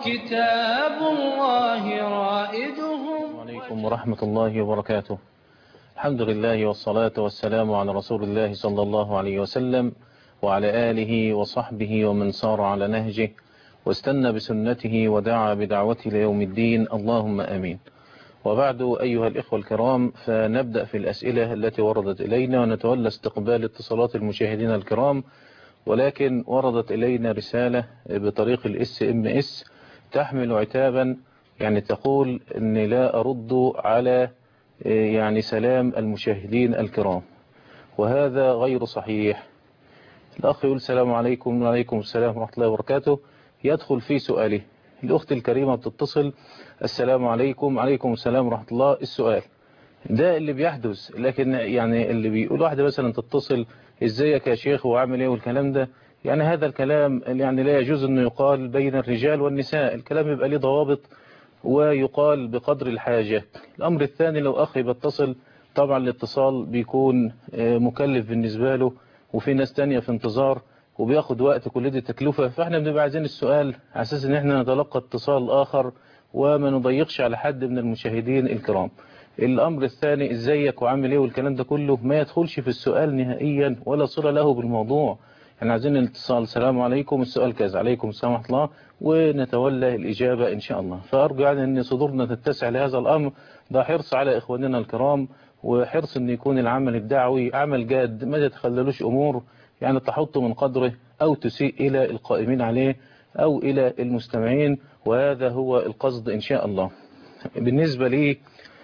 كتاب الله رائدهم عليكم ورحمة الله وبركاته الحمد لله والصلاة والسلام على رسول الله صلى الله عليه وسلم وعلى آله وصحبه ومن صار على نهجه واستنى بسنته ودعا بدعوته ليوم الدين اللهم أمين وبعد أيها الإخوة الكرام فنبدأ في الأسئلة التي وردت إلينا ونتولى استقبال اتصالات المشاهدين الكرام ولكن وردت إلينا رسالة بطريق الاس ام اس تحمل عتابا يعني تقول أني لا أرد على يعني سلام المشاهدين الكرام وهذا غير صحيح الأخ يقول السلام عليكم وعليكم السلام ورحمة الله وبركاته يدخل في سؤاله الأخت الكريمة بتتصل السلام عليكم عليكم السلام ورحمة الله السؤال ده اللي بيحدث لكن يعني اللي بيقول واحدة مثلا تتصل ازيك يا شيخ وعامل ايه والكلام ده يعني هذا الكلام يعني لا يجوز انه يقال بين الرجال والنساء الكلام يبقى ليه ضوابط ويقال بقدر الحاجة الامر الثاني لو اخي بتصل طبعا الاتصال بيكون مكلف بالنسبة له وفي ناس تانية في انتظار وبياخد وقت كل دي تكلفة فاحنا بنبقى عايزين السؤال على اساس ان احنا نتلقى اتصال اخر وما نضيقش على حد من المشاهدين الكرام الامر الثاني ازيك وعامل ايه والكلام ده كله ما يدخلش في السؤال نهائيا ولا صلة له بالموضوع احنا عايزين الاتصال السلام عليكم السؤال كذا عليكم السلام ورحمه الله ونتولى الاجابة ان شاء الله فارجو يعني ان صدورنا تتسع لهذا الامر ده حرص على اخواننا الكرام وحرص ان يكون العمل الدعوي عمل جاد ما تتخللوش امور يعني تحط من قدره او تسيء الى القائمين عليه او الى المستمعين وهذا هو القصد ان شاء الله بالنسبة لي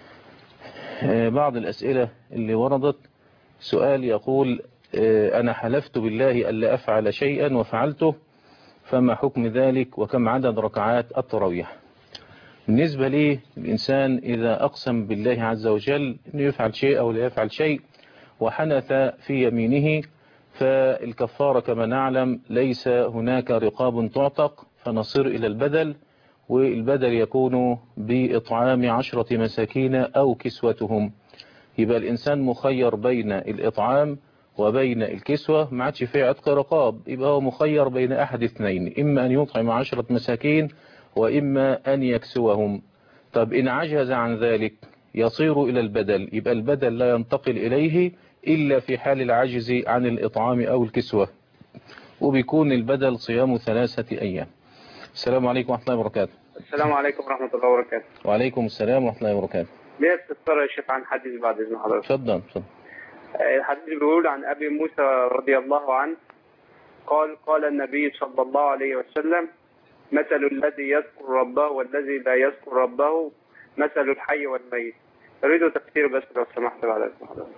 بعض الأسئلة اللي وردت سؤال يقول أنا حلفت بالله ألا أفعل شيئا وفعلته فما حكم ذلك وكم عدد ركعات التراويح بالنسبة لي الإنسان إذا أقسم بالله عز وجل أنه يفعل شيء أو لا يفعل شيء وحنث في يمينه فالكفارة كما نعلم ليس هناك رقاب تعتق فنصير إلى البدل والبدل يكون بإطعام عشرة مساكين أو كسوتهم يبقى الإنسان مخير بين الإطعام وبين الكسوة ما عادش فيه عتق رقاب يبقى هو مخير بين أحد اثنين إما أن يطعم عشرة مساكين وإما أن يكسوهم طب إن عجز عن ذلك يصير إلى البدل يبقى البدل لا ينتقل إليه إلا في حال العجز عن الإطعام أو الكسوة وبيكون البدل صيام ثلاثة أيام السلام عليكم ورحمة الله وبركاته السلام عليكم ورحمة الله وبركاته وعليكم السلام ورحمة الله وبركاته ليه استفسار يا شيخ عن حديث بعد إذن حضرتك تفضل تفضل الحديث بيقول عن أبي موسى رضي الله عنه قال قال النبي صلى الله عليه وسلم مثل الذي يذكر ربه والذي لا يذكر ربه مثل الحي والميت أريد تفسير بس لو سمحت بعد إذن حضرتك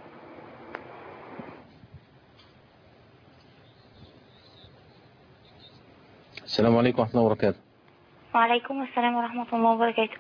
السلام عليكم ورحمة الله وبركاته وعليكم السلام ورحمة الله وبركاته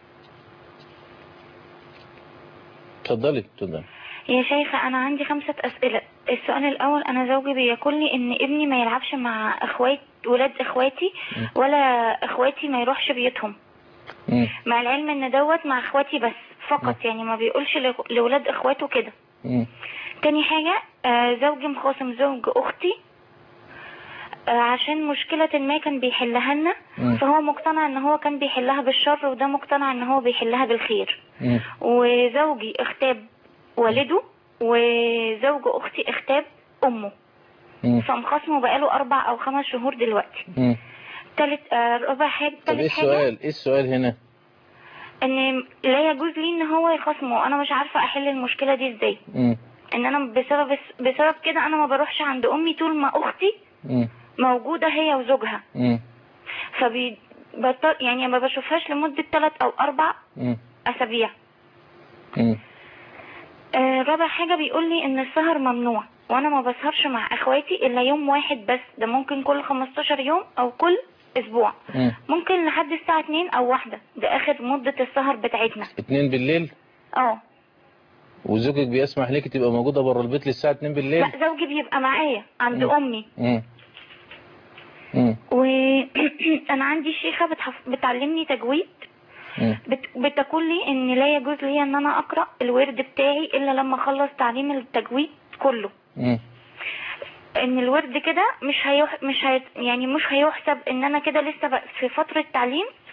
اتفضلي اتفضلي يا شيخة أنا عندي خمسة أسئلة السؤال الأول أنا زوجي بيقول لي إن ابني ما يلعبش مع إخوات ولاد إخواتي ولا إخواتي ما يروحش بيوتهم مم. مع العلم إن دوت مع إخواتي بس فقط يعني ما بيقولش لغ- لولاد إخواته كده مم. تاني حاجة آه، زوجي مخاصم زوج أختي آه، عشان مشكلة ما كان بيحلها لنا مم. فهو مقتنع ان هو كان بيحلها بالشر وده مقتنع ان هو بيحلها بالخير مم. وزوجي اغتاب والده وزوج اختي اغتاب امه مم. فمخاصمه بقاله اربع او خمس شهور دلوقتي مم. تالت آه، رابع حاجة طب ايه تالت حاجة السؤال ايه السؤال هنا ان لا يجوز لي ان هو يخاصمه وانا مش عارفة احل المشكلة دي ازاي مم. ان انا بسبب بسبب كده انا ما بروحش عند امي طول ما اختي مم. موجودة هي وزوجها مم. فبي بطل يعني ما بشوفهاش لمدة ثلاث او اربع مم. اسابيع مم. آه رابع حاجة بيقول لي ان السهر ممنوع وانا ما بسهرش مع اخواتي الا يوم واحد بس ده ممكن كل 15 يوم او كل اسبوع مم. ممكن لحد الساعة 2 او واحدة ده اخر مدة السهر بتاعتنا اتنين بالليل اه وزوجك بيسمح لك تبقى موجودة بره البيت للساعة 2 بالليل لا زوجي بيبقى معايا عند مم. امي مم. مم. وانا عندي شيخة بتحف... بتعلمني تجويد مم. بت... بتقول لي ان لا يجوز لي ان انا اقرا الورد بتاعي الا لما اخلص تعليم التجويد كله مم. ان الورد كده مش هيح... مش هي... يعني مش هيحسب ان انا كده لسه ب... في فترة تعليم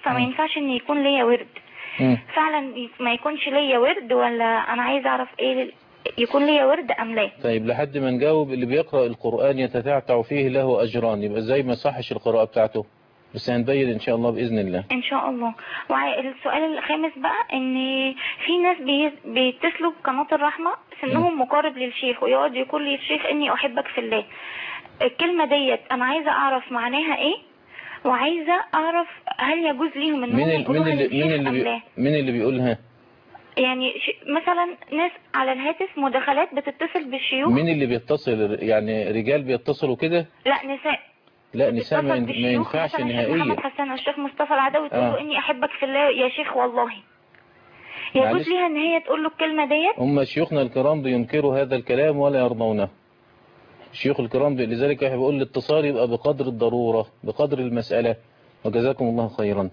فما مم. ينفعش ان يكون ليا ورد مم. فعلا ي- ما يكونش ليا ورد ولا انا عايزه اعرف ايه ال- يكون ليا ورد ام لا طيب لحد ما نجاوب اللي بيقرأ القرآن يتتعتع فيه له أجران يبقى زي ما صحش القراءة بتاعته بس هنبين إن شاء الله بإذن الله ان شاء الله والسؤال الخامس بقى ان في ناس بي- بيتصلوا بقناه الرحمه سنهم مقارب للشيخ ويقعد يقول لي الشيخ اني احبك في الله الكلمه ديت انا عايزه اعرف معناها ايه وعايزه اعرف هل يجوز ليهم انهم مين ال- مين يقولوها اللي مين للشيخ اللي ام بي لا مين اللي بيقولها يعني ش... مثلا ناس على الهاتف مداخلات بتتصل بالشيوخ مين اللي بيتصل يعني رجال بيتصلوا كده لا نساء لا نساء ما, بتتصل ين- ما بالشيوخ ينفعش مثلا الشيخ محمد نهائيا حسن الشيخ مصطفى العدوي تقول له آه. اني احبك في الله يا شيخ والله يجوز معلش. ليها ان هي تقول له الكلمه ديت هم شيوخنا الكرام بينكروا هذا الكلام ولا يرضونه الشيوخ الكرام بي- لذلك احنا بقول الاتصال يبقى بقدر الضرورة بقدر المسألة وجزاكم الله خيرا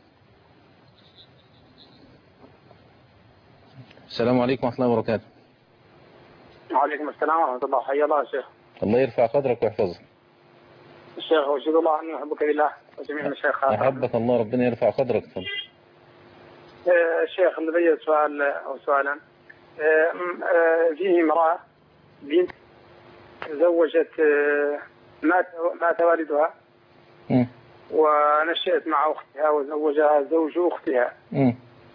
السلام عليكم ورحمة الله وبركاته وعليكم السلام ورحمة الله حيا الله يا شيخ الله يرفع قدرك ويحفظك الشيخ وأشهد الله أني أحبك بالله وجميع المشايخ أحبك الله ربنا يرفع قدرك تفضل آه، الشيخ لدي سؤال أو سؤالا آه، م- آه، فيه امرأة بنت تزوجت آه، مات مات والدها مم. ونشأت مع أختها وزوجها زوج أختها مم.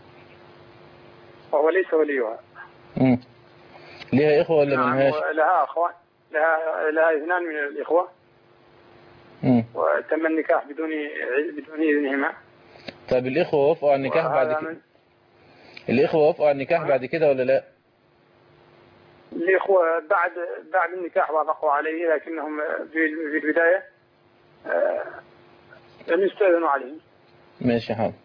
وهو ليس وليها مم. ليها إخوة ولا نعم ملهاش ولها أخوان لها لها اثنان من الإخوة مم. وتم النكاح بدون بدون إذنهما طيب الإخوة وافقوا على النكاح بعد وهذا كده من الإخوة وافقوا على النكاح بعد كده ولا لا الإخوة بعد بعد النكاح وافقوا عليه لكنهم في في البداية آه، لم يستأذنوا عليه ماشي حاضر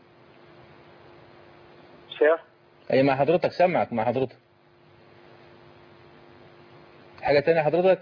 شيخ أي مع حضرتك سمعك مع حضرتك حاجة تانية حضرتك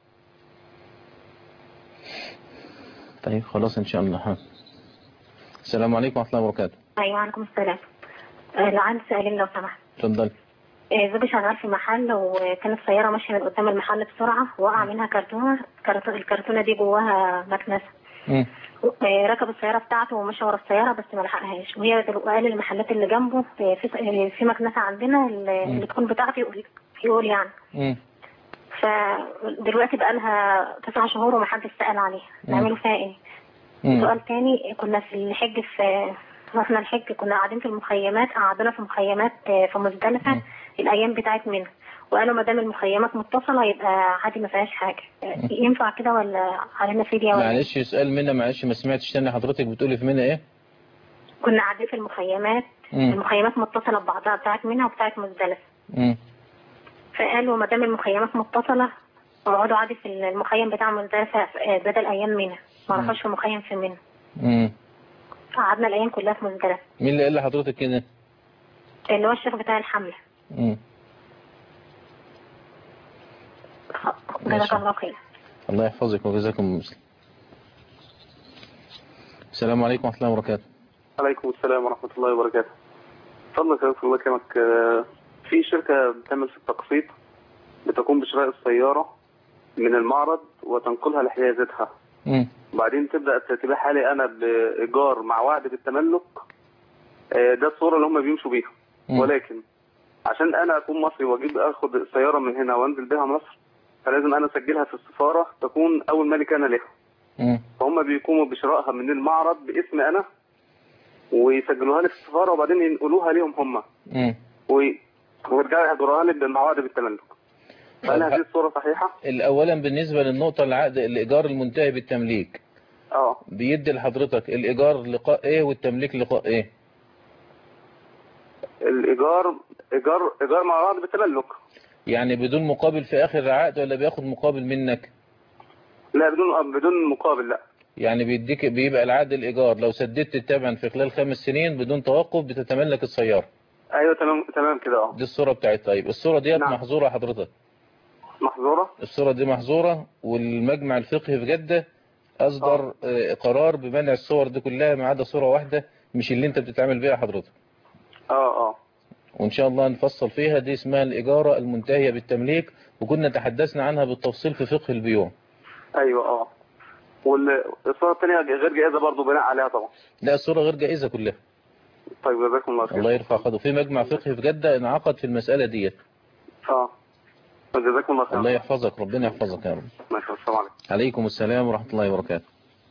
طيب خلاص إن شاء الله ها. السلام عليكم ورحمة الله وبركاته ايوه عليكم السلام آه، لو عندي سؤالين لو سمحت اتفضل آه، زوجي شغال في محل وكانت سيارة ماشية من قدام المحل بسرعة وقع منها كرتونة كرتو- الكرتونة دي جواها مكنسة مم. آه، ركب السيارة بتاعته ومشى ورا السيارة بس ما لحقهاش وهي دل- وقال للمحلات اللي جنبه آه، في آه، في مكنسة عندنا اللي اللي تكون بتاعتي يقول يقول يعني مم. فدلوقتي بقى لها تسع شهور ومحدش سأل عليها نعمله فيها ايه؟ مم. سؤال تاني كنا في الحج في رحنا الحج كنا قاعدين في المخيمات قعدنا في مخيمات آه، في مزدلفة الأيام بتاعت منى وقالوا ما دام المخيمات متصلة يبقى عادي ما فيهاش حاجة آه، ينفع كده ولا علينا فدية ولا معلش سؤال منى معلش ما سمعتش تاني حضرتك بتقولي في منى ايه كنا قاعدين في المخيمات مم. المخيمات متصلة ببعضها بتاعت منى وبتاعت مزدلفة مم. فقالوا ما دام المخيمات متصلة اقعدوا عادي في المخيم بتاع مزدلفة آه، بدل أيام منى ما راحوش في مخيم في منى مم. قعدنا الأيام كلها في مزدلفة مين اللي قال لحضرتك كده اللي هو الشيخ بتاع الحملة مم. جزاك الله خير الله يحفظك وجزاكم مسلم السلام عليكم ورحمة الله وبركاته عليكم السلام ورحمة الله وبركاته فضلك يا أستاذ الله يكرمك آه، في شركة بتعمل في التقسيط بتقوم بشراء السيارة من المعرض وتنقلها لحيازتها مم. وبعدين تبدأ تبيعها لي أنا بإيجار مع وعد بالتملك آه، ده الصورة اللي هم بيمشوا بيها مم. ولكن عشان أنا أكون مصري وأجيب أخد السيارة من هنا وأنزل بيها مصر فلازم أنا أسجلها في السفارة تكون أول مالك أنا لها مم. فهم بيقوموا بشرائها من المعرض باسم انا ويسجلوها لي في السفاره وبعدين ينقلوها ليهم هم مم. وي- ويرجعوا يحضروها لي بالمعاد بالتملك هل هذه الصوره صحيحه؟ الأولا بالنسبة للنقطة العقد الإيجار المنتهي بالتمليك اه بيدي لحضرتك الإيجار لقاء إيه والتمليك لقاء إيه الايجار ايجار ايجار مع بعض بالتملك يعني بدون مقابل في آخر العقد ولا بياخد مقابل منك لا بدون بدون مقابل لا يعني بيديك بيبقى العقد الإيجار لو سددت الثمن في خلال خمس سنين بدون توقف بتتملك السيارة ايوه تمام تمام كده اه دي الصورة بتاعتها طيب الصورة ديت نعم. محظورة حضرتك محظوره الصورة دي محظورة والمجمع الفقهي في جدة أصدر آه، قرار بمنع الصور دي كلها ما عدا صورة واحدة مش اللي أنت بتتعامل بيها حضرتك اه اه وإن شاء الله نفصل فيها دي اسمها الإجارة المنتهية بالتمليك وكنا تحدثنا عنها بالتفصيل في فقه البيوع ايوه اه والصورة الثانية غير جائزة برضه بناء عليها طبعا لا الصورة غير جائزة كلها طيب جزاكم الله خير الله يرفع قدره في مجمع فقهي في جدة انعقد في المسألة ديت اه جزاكم الله خير الله يحفظك ربنا يحفظك يا رب ماشي السلام عليكم عليكم السلام ورحمة الله وبركاته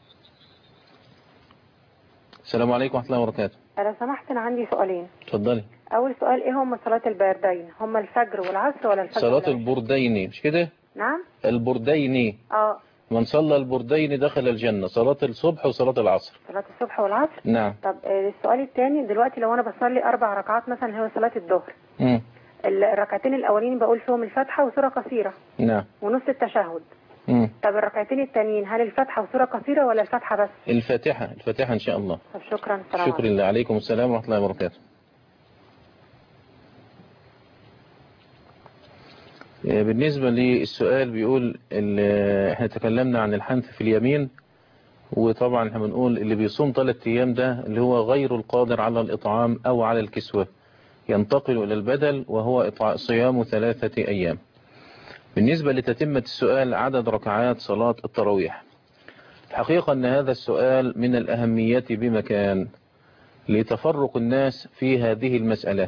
السلام عليكم ورحمة الله وبركاته لو سمحت انا عندي سؤالين اتفضلي اول سؤال ايه هم صلاة البردين هم الفجر والعصر ولا الفجر صلاة والعصر؟ البردين مش كده نعم البردين اه من صلى البردين دخل الجنة صلاة الصبح وصلاة العصر صلاة الصبح والعصر نعم طب آه، السؤال الثاني دلوقتي لو انا بصلي اربع ركعات مثلا هو صلاة الظهر مم. ال- الركعتين الاولين بقول فيهم الفاتحة وسورة قصيرة نعم ونص التشهد مم. طب الركعتين التانيين هل الفاتحة وسورة قصيرة ولا الفاتحة بس الفاتحة الفاتحة إن شاء الله طب شكرا السلام شكرا لله عليكم السلام ورحمة الله وبركاته آه، بالنسبة للسؤال بيقول ال- احنا تكلمنا عن الحنث في اليمين وطبعا احنا بنقول اللي بيصوم ثلاث ايام ده اللي هو غير القادر على الاطعام او على الكسوة ينتقل الى البدل وهو إطع- صيام ثلاثة ايام بالنسبة لتتمة السؤال عدد ركعات صلاة التراويح الحقيقة أن هذا السؤال من الأهمية بمكان لتفرق الناس في هذه المسألة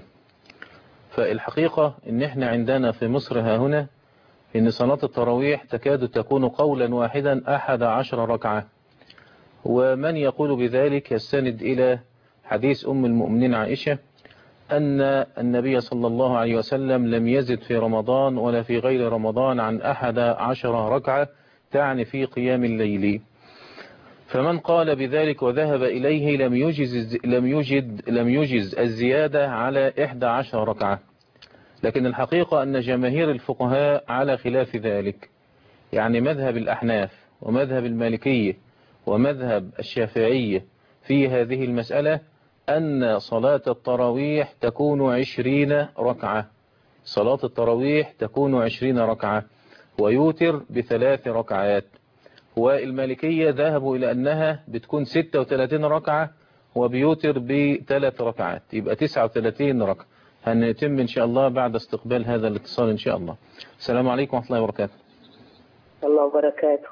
فالحقيقة أن احنا عندنا في مصر ها هنا أن صلاة التراويح تكاد تكون قولا واحدا أحد عشر ركعة ومن يقول بذلك يستند إلى حديث أم المؤمنين عائشة أن النبي صلى الله عليه وسلم لم يزد في رمضان ولا في غير رمضان عن أحد عشر ركعة تعني في قيام الليل فمن قال بذلك وذهب إليه لم يجز لم يجد لم يجز الزيادة على 11 ركعة لكن الحقيقة أن جماهير الفقهاء على خلاف ذلك يعني مذهب الأحناف ومذهب المالكية ومذهب الشافعية في هذه المسألة أن صلاة التراويح تكون عشرين ركعة صلاة التراويح تكون عشرين ركعة ويوتر بثلاث ركعات والمالكية ذهبوا إلى أنها بتكون 36 ركعة وبيوتر بثلاث ركعات يبقى 39 ركعة هنتم إن شاء الله بعد استقبال هذا الاتصال إن شاء الله السلام عليكم ورحمة الله وبركاته الله وبركاته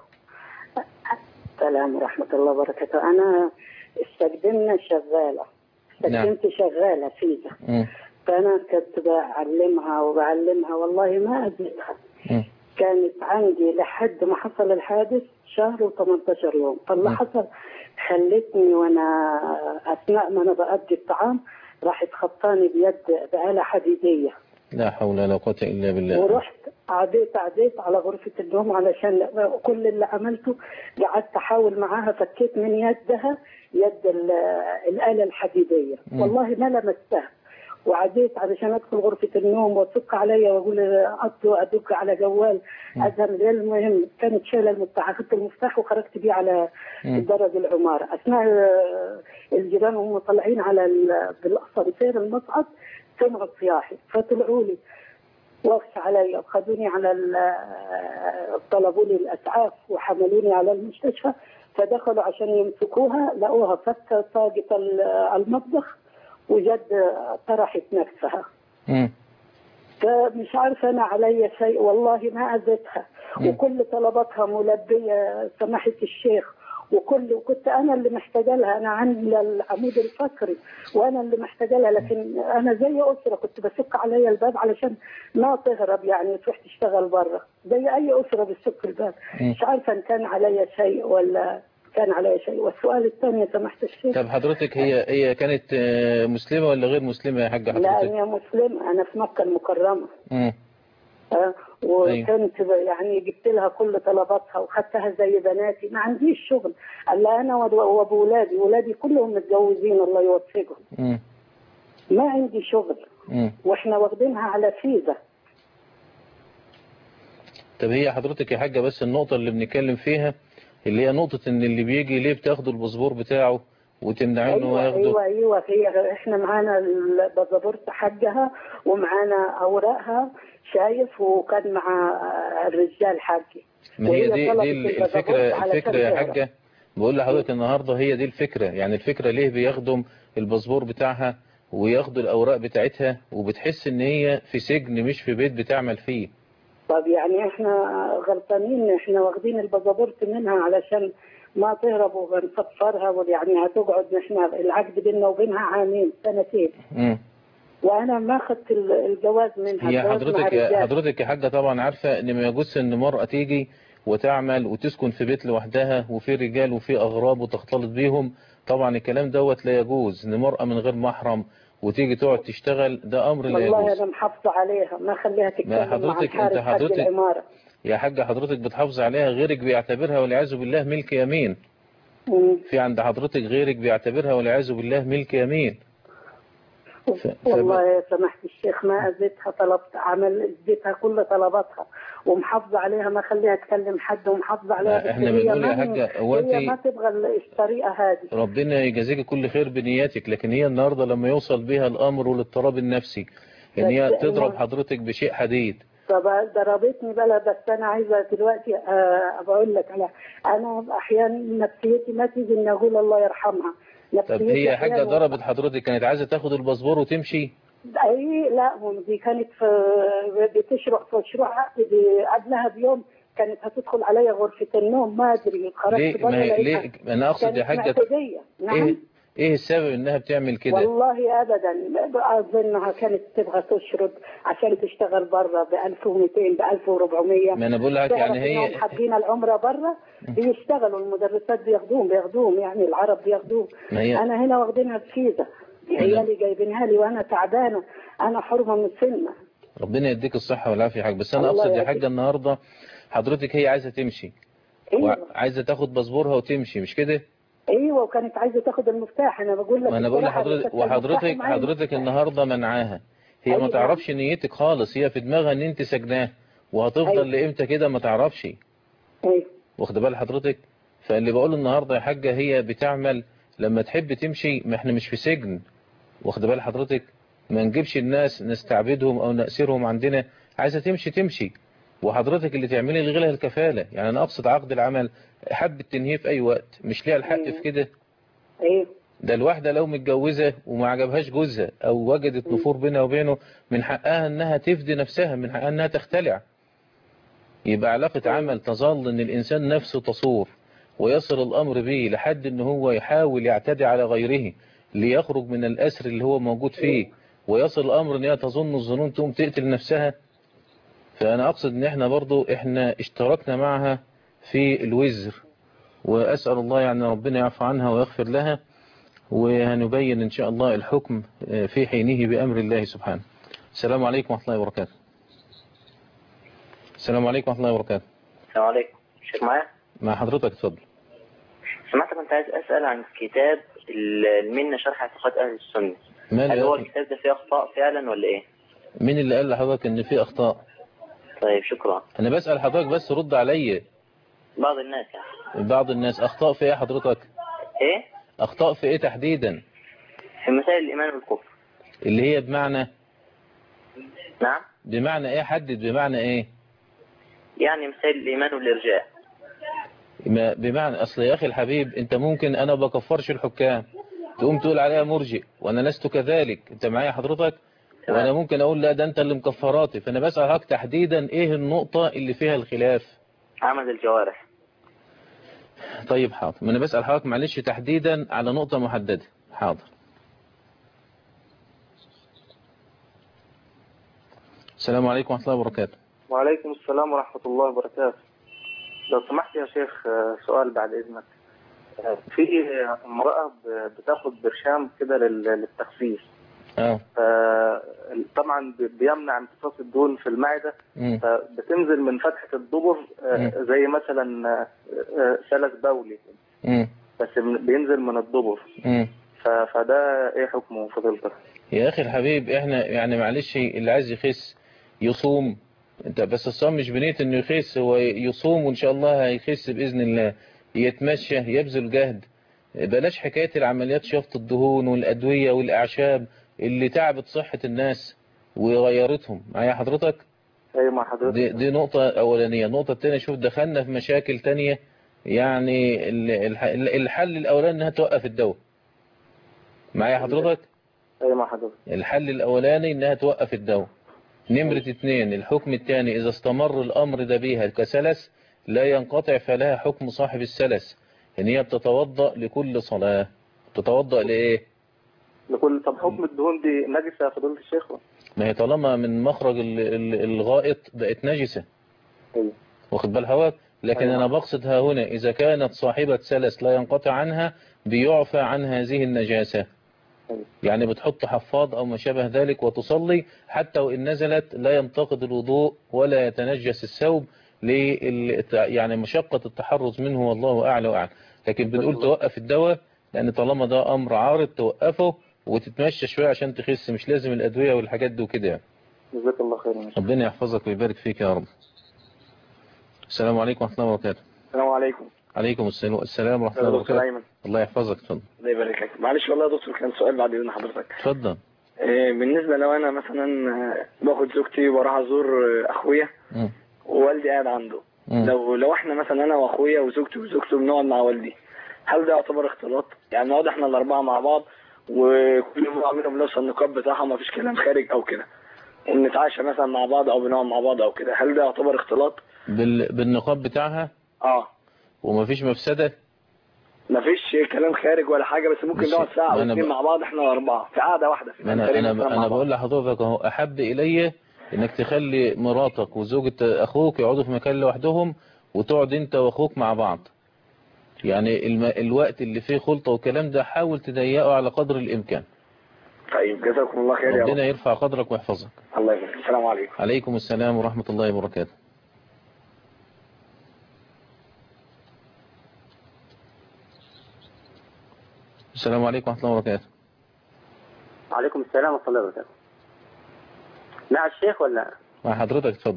السلام ورحمة الله وبركاته أنا استخدمنا شغالة استخدمت شغالة فيزا مم. فأنا كنت بعلمها وبعلمها والله ما أديتها مم. كانت عندي لحد ما حصل الحادث شهر و18 يوم فاللي مم. حصل خلتني وأنا أثناء ما أنا بأدي الطعام راحت خبطاني بيد بآلة حديدية لا حول ولا قوة إلا بالله ورحت عديت عديت على غرفة النوم علشان كل اللي عملته قعدت أحاول معاها فكيت من يدها يد ال- الآلة الحديدية مم. والله ما لمستها وعديت علشان ادخل غرفه النوم وتك عليا واقول اطلع ادق على جوال مم. اذهب المهم كانت شايله المفتاح اخذت المفتاح وخرجت بيه على مم. درج العماره اثناء آه، الجيران وهم طالعين على ال- بالاسانسير المصعد سمعوا صياحي فطلعوا لي وقف علي وخذوني على ال- طلبوا لي الاسعاف وحملوني على المستشفى فدخلوا عشان يمسكوها لقوها فكه طاقه ال- المطبخ وجد طرحت نفسها مم. فمش عارفه انا علي شيء والله ما اذيتها مم. وكل طلباتها ملبيه سماحه الشيخ وكل وكنت انا اللي محتاجه لها انا عندي العمود الفقري وانا اللي محتاجه لها لكن انا زي اسره كنت بسك عليا الباب علشان ما تهرب يعني تروح تشتغل بره زي اي اسره بتسك الباب مم. مش عارفه ان كان عليا شيء ولا كان عليا شيء والسؤال الثاني يا سماحه الشيخ طب حضرتك هي هي كانت آه، مسلمة ولا غير مسلمة يا حاجة لا حضرتك انا مسلم انا في مكه المكرمه مم. آه، وكنت ب- يعني جبت لها كل طلباتها وخدتها زي بناتي ما عنديش شغل الا انا وأد- وابو ولادي ولادي كلهم متجوزين الله يوفقهم مم. ما عندي شغل مم. واحنا واخدينها على فيزا طب هي حضرتك يا حاجة بس النقطة اللي بنتكلم فيها اللي هي نقطة ان اللي بيجي ليه بتاخدوا الباسبور بتاعه وتمنعيه ان هو ايوه ياخده ايوه ايوه هي احنا معانا الباسبورت حقها ومعانا اوراقها شايف وكان مع آه، الرجال حقي ما هي وهي دي طلبت دي الباسبورت الفكرة علشان الفكرة يا تهرب. حاجة بقول لحضرتك النهاردة هي دي الفكرة يعني الفكرة ليه بياخدوا الباسبور بتاعها وياخدوا الأوراق بتاعتها وبتحس إن هي في سجن مش في بيت بتعمل فيه طب يعني احنا غلطانين احنا واخدين الباسبورت منها علشان ما تهرب وبنصفرها يعني هتقعد احنا العقد بيننا وبينها عامين سنتين مم. وانا ما اخذت ال- الجواز منها هي الجواز مع حضرتك رجال. حضرتك يا حاجة طبعا عارفة ان ما يجوزش ان مرأة تيجي وتعمل وتسكن في بيت لوحدها وفي رجال وفي اغراب وتختلط بيهم طبعا الكلام دوت لا يجوز ان مرأة من غير محرم وتيجي تقعد تشتغل ده امر لا والله يجوز انا محافظة عليها ما خليها تتكلم مع حضرتك- الحارس أنت حق حضرتك- العمارة يا حاجة حضرتك بتحافظ عليها غيرك بيعتبرها والعياذ بالله ملك يمين مم. في عند حضرتك غيرك بيعتبرها والعياذ بالله ملك يمين ف- ف- والله يا سماحة الشيخ ما أذيتها طلبت عمل اديتها كل طلباتها ومحافظة عليها ما خليها تكلم حد ومحافظة عليها لا، إحنا بس هي بنقول يا ما- حاجة، هو هي أنت- ما تبغى الطريقة هذه ربنا يجازيك كل خير بنياتك لكن هي النهاردة لما يوصل بها الأمر والاضطراب النفسي إن هي بس تضرب إنه- حضرتك بشيء حديد طب ضربتني بلا بس أنا عايزة دلوقتي آه، بقول لك على أنا أحيانا نفسيتي ما تيجي إني أقول الله يرحمها طب نفسيتي هي حاجة أحياناً- ضربت حضرتك كانت عايزة تاخد الباسبور وتمشي اي لا هم دي كانت في بتشرح في مشروع عقد قبلها بيوم كانت هتدخل عليا غرفة النوم ما ادري خرجت ليه بره ما هي لقيتها ليه أنا أقصد يا كانت حاجة معتدية نعم إيه إيه السبب إنها بتعمل كده والله ابدا اظنها كانت تبغى تشرد عشان تشتغل بره ب 1200 ب 1400 ما أنا بقول لك يعني هي إنهم حابين العمره بره بيشتغلوا المدرسات بياخدوهم بياخدوهم يعني العرب بياخدوهم ما هي انا هنا واخدينها بفيزا عيالي جايبينها لي وانا تعبانه انا حرمه من سنه ربنا يديك الصحة والعافية يا حاج بس أنا الله أقصد يا يعافيك. حاجة النهاردة حضرتك هي عايزة تمشي ايوه وعايزة تاخد باسبورها وتمشي مش كده ايوه وكانت عايزه تاخد المفتاح انا بقول لك ما انا بقول بصراحة لحضرتك بس المفتاح وحضرتك معايا حضرتك المفتاح. النهارده منعاها هي أيوة. ما تعرفش نيتك خالص هي في دماغها ان انت سجناه وهتفضل أيوة. لامتى كده ما تعرفش ايوه واخد بال حضرتك فاللي بقوله النهارده يا حاجه هي بتعمل لما تحب تمشي ما احنا مش في سجن واخد بال حضرتك ما نجيبش الناس نستعبدهم او نأسرهم عندنا عايزه تمشي تمشي وحضرتك اللي تعملي الغي لها الكفاله يعني انا اقصد عقد العمل حبت تنهيه في اي وقت مش ليها الحق في كده ايوه ده الواحدة لو متجوزة وما عجبهاش جوزها او وجدت نفور بينها وبينه من حقها انها تفدي نفسها من حقها انها تختلع يبقى علاقة عمل تظل ان الانسان نفسه تصور ويصل الامر به لحد ان هو يحاول يعتدي على غيره ليخرج من الاسر اللي هو موجود فيه ويصل الامر ان هي تظن الظنون تقوم تقتل نفسها فانا اقصد ان احنا برضو احنا اشتركنا معها في الوزر واسأل الله يعني ربنا يعفو عنها ويغفر لها وهنبين إن شاء الله الحكم في حينه بأمر الله سبحانه السلام عليكم ورحمة الله وبركاته السلام عليكم ورحمة الله وبركاته السلام عليكم شيخ معايا مع حضرتك اتفضل سمعت كنت عايز أسأل عن كتاب المنة شرح اعتقاد أهل السنة ماله هل يا هو أخي؟ الكتاب ده فيه أخطاء فعلا ولا إيه؟ مين اللي قال لحضرتك ان في اخطاء طيب شكرا انا بسأل حضرتك بس رد عليا بعض الناس يعني بعض الناس اخطاء في ايه حضرتك إيه؟ اخطاء في ايه تحديدا في مسائل الإيمان والكفر اللي هي بمعنى نعم بمعنى ايه حدد بمعنى ايه يعني مسائل الإيمان والإرجاء ما بمعنى اصل يا اخي الحبيب انت ممكن انا بكفرش الحكام تقوم تقول عليها مرجئ وانا لست كذلك انت معايا حضرتك وانا ممكن اقول لا ده انت اللي مكفراتي فانا بسأل حضرتك تحديدا ايه النقطة اللي فيها الخلاف عمل الجوارح طيب حاضر ما انا بسأل حضرتك معلش تحديدا على نقطة محددة حاضر السلام عليكم ورحمة الله وبركاته وعليكم السلام ورحمة الله وبركاته لو سمحت يا شيخ آه، سؤال بعد إذنك آه، في امرأة ب- بتاخد برشام كده لل- للتخسيس اه آه، طبعا ب- بيمنع امتصاص الدهون في المعدة مم. فبتنزل من فتحة الدبر آه، مم. زي مثلا آه، آه، سلس بولي مم. بس من- بينزل من الدبر مم. ف- فده ايه حكمه فضيلتك؟ يا اخي الحبيب احنا يعني معلش اللي عايز يخس يصوم انت بس الصوم مش بنية انه يخس هو يصوم وان شاء الله هيخس باذن الله يتمشى يبذل جهد بلاش حكاية العمليات شفط الدهون والادوية والاعشاب اللي تعبت صحة الناس وغيرتهم معايا حضرتك ايوه مع حضرتك دي, دي نقطة اولانية النقطة التانية شوف دخلنا في مشاكل تانية يعني ال- الح- الحل الاولاني انها توقف الدواء معايا حضرتك ايوه مع حضرتك الحل الأولاني إنها توقف الدواء نمرة اتنين الحكم الثاني إذا استمر الأمر ده بيها كسلس لا ينقطع فلها حكم صاحب السلس ان هي بتتوضأ لكل صلاة تتوضأ لايه لكل طب حكم الدهون دي نجسة يا فضيلة الشيخ ما هي طالما من مخرج ال- ال- الغائط بقت نجسة أيوة. واخد بال هواك لكن أيوة. انا بقصد ها هنا اذا كانت صاحبة سلس لا ينقطع عنها بيعفى عن هذه النجاسة أيوة. يعني بتحط حفاض او ما شابه ذلك وتصلي حتى وان نزلت لا ينتقد الوضوء ولا يتنجس الثوب لل يعني مشقة التحرز منه والله اعلى واعلم لكن بنقول توقف الدواء لان طالما ده امر عارض توقفه وتتمشى شوية عشان تخس مش لازم الادوية والحاجات دي وكده يعني جزاك الله خيرا يا شيخ. ربنا يحفظك ويبارك فيك يا رب السلام عليكم ورحمة الله وبركاته السلام عليكم عليكم السلام السلام ورحمة يا الله دكتور وبركاته ايمن الله يحفظك اتفضل الله يبارك لك معلش والله يا دكتور كان سؤال بعد اذن حضرتك اتفضل آه، بالنسبه لو انا مثلا آه، باخد زوجتي واروح ازور آه، اخويا مم. ووالدي قاعد عنده مم. لو لو احنا مثلا انا واخويا وزوجتي وزوجته بنقعد مع والدي هل ده يعتبر اختلاط؟ يعني نقعد احنا الاربعه مع بعض وكل يوم منهم لابسه النقاب بتاعها ما فيش كلام خارج او كده ونتعشى مثلا مع بعض او بنقعد مع بعض او كده هل ده يعتبر اختلاط؟ بال... بالنقاب بتاعها اه ومفيش مفسدة مفيش كلام خارج ولا حاجه بس ممكن بس نقعد ساعه او أنا اتنين ب- مع بعض احنا الاربعه في قعده واحده في ما انا مكان انا مثلاً مع انا بعض. بقول لحضرتك اهو احب الي انك تخلي مراتك وزوجة اخوك يقعدوا في مكان لوحدهم وتقعد انت واخوك مع بعض يعني الم... الوقت اللي فيه خلطة والكلام ده حاول تضيقه على قدر الامكان طيب جزاكم الله خير يا رب ربنا يرفع قدرك ويحفظك الله يبارك السلام عليكم عليكم السلام ورحمة الله وبركاته السلام عليكم ورحمة الله وبركاته وعليكم السلام ورحمة الله وبركاته مع الشيخ ولا مع حضرتك اتفضل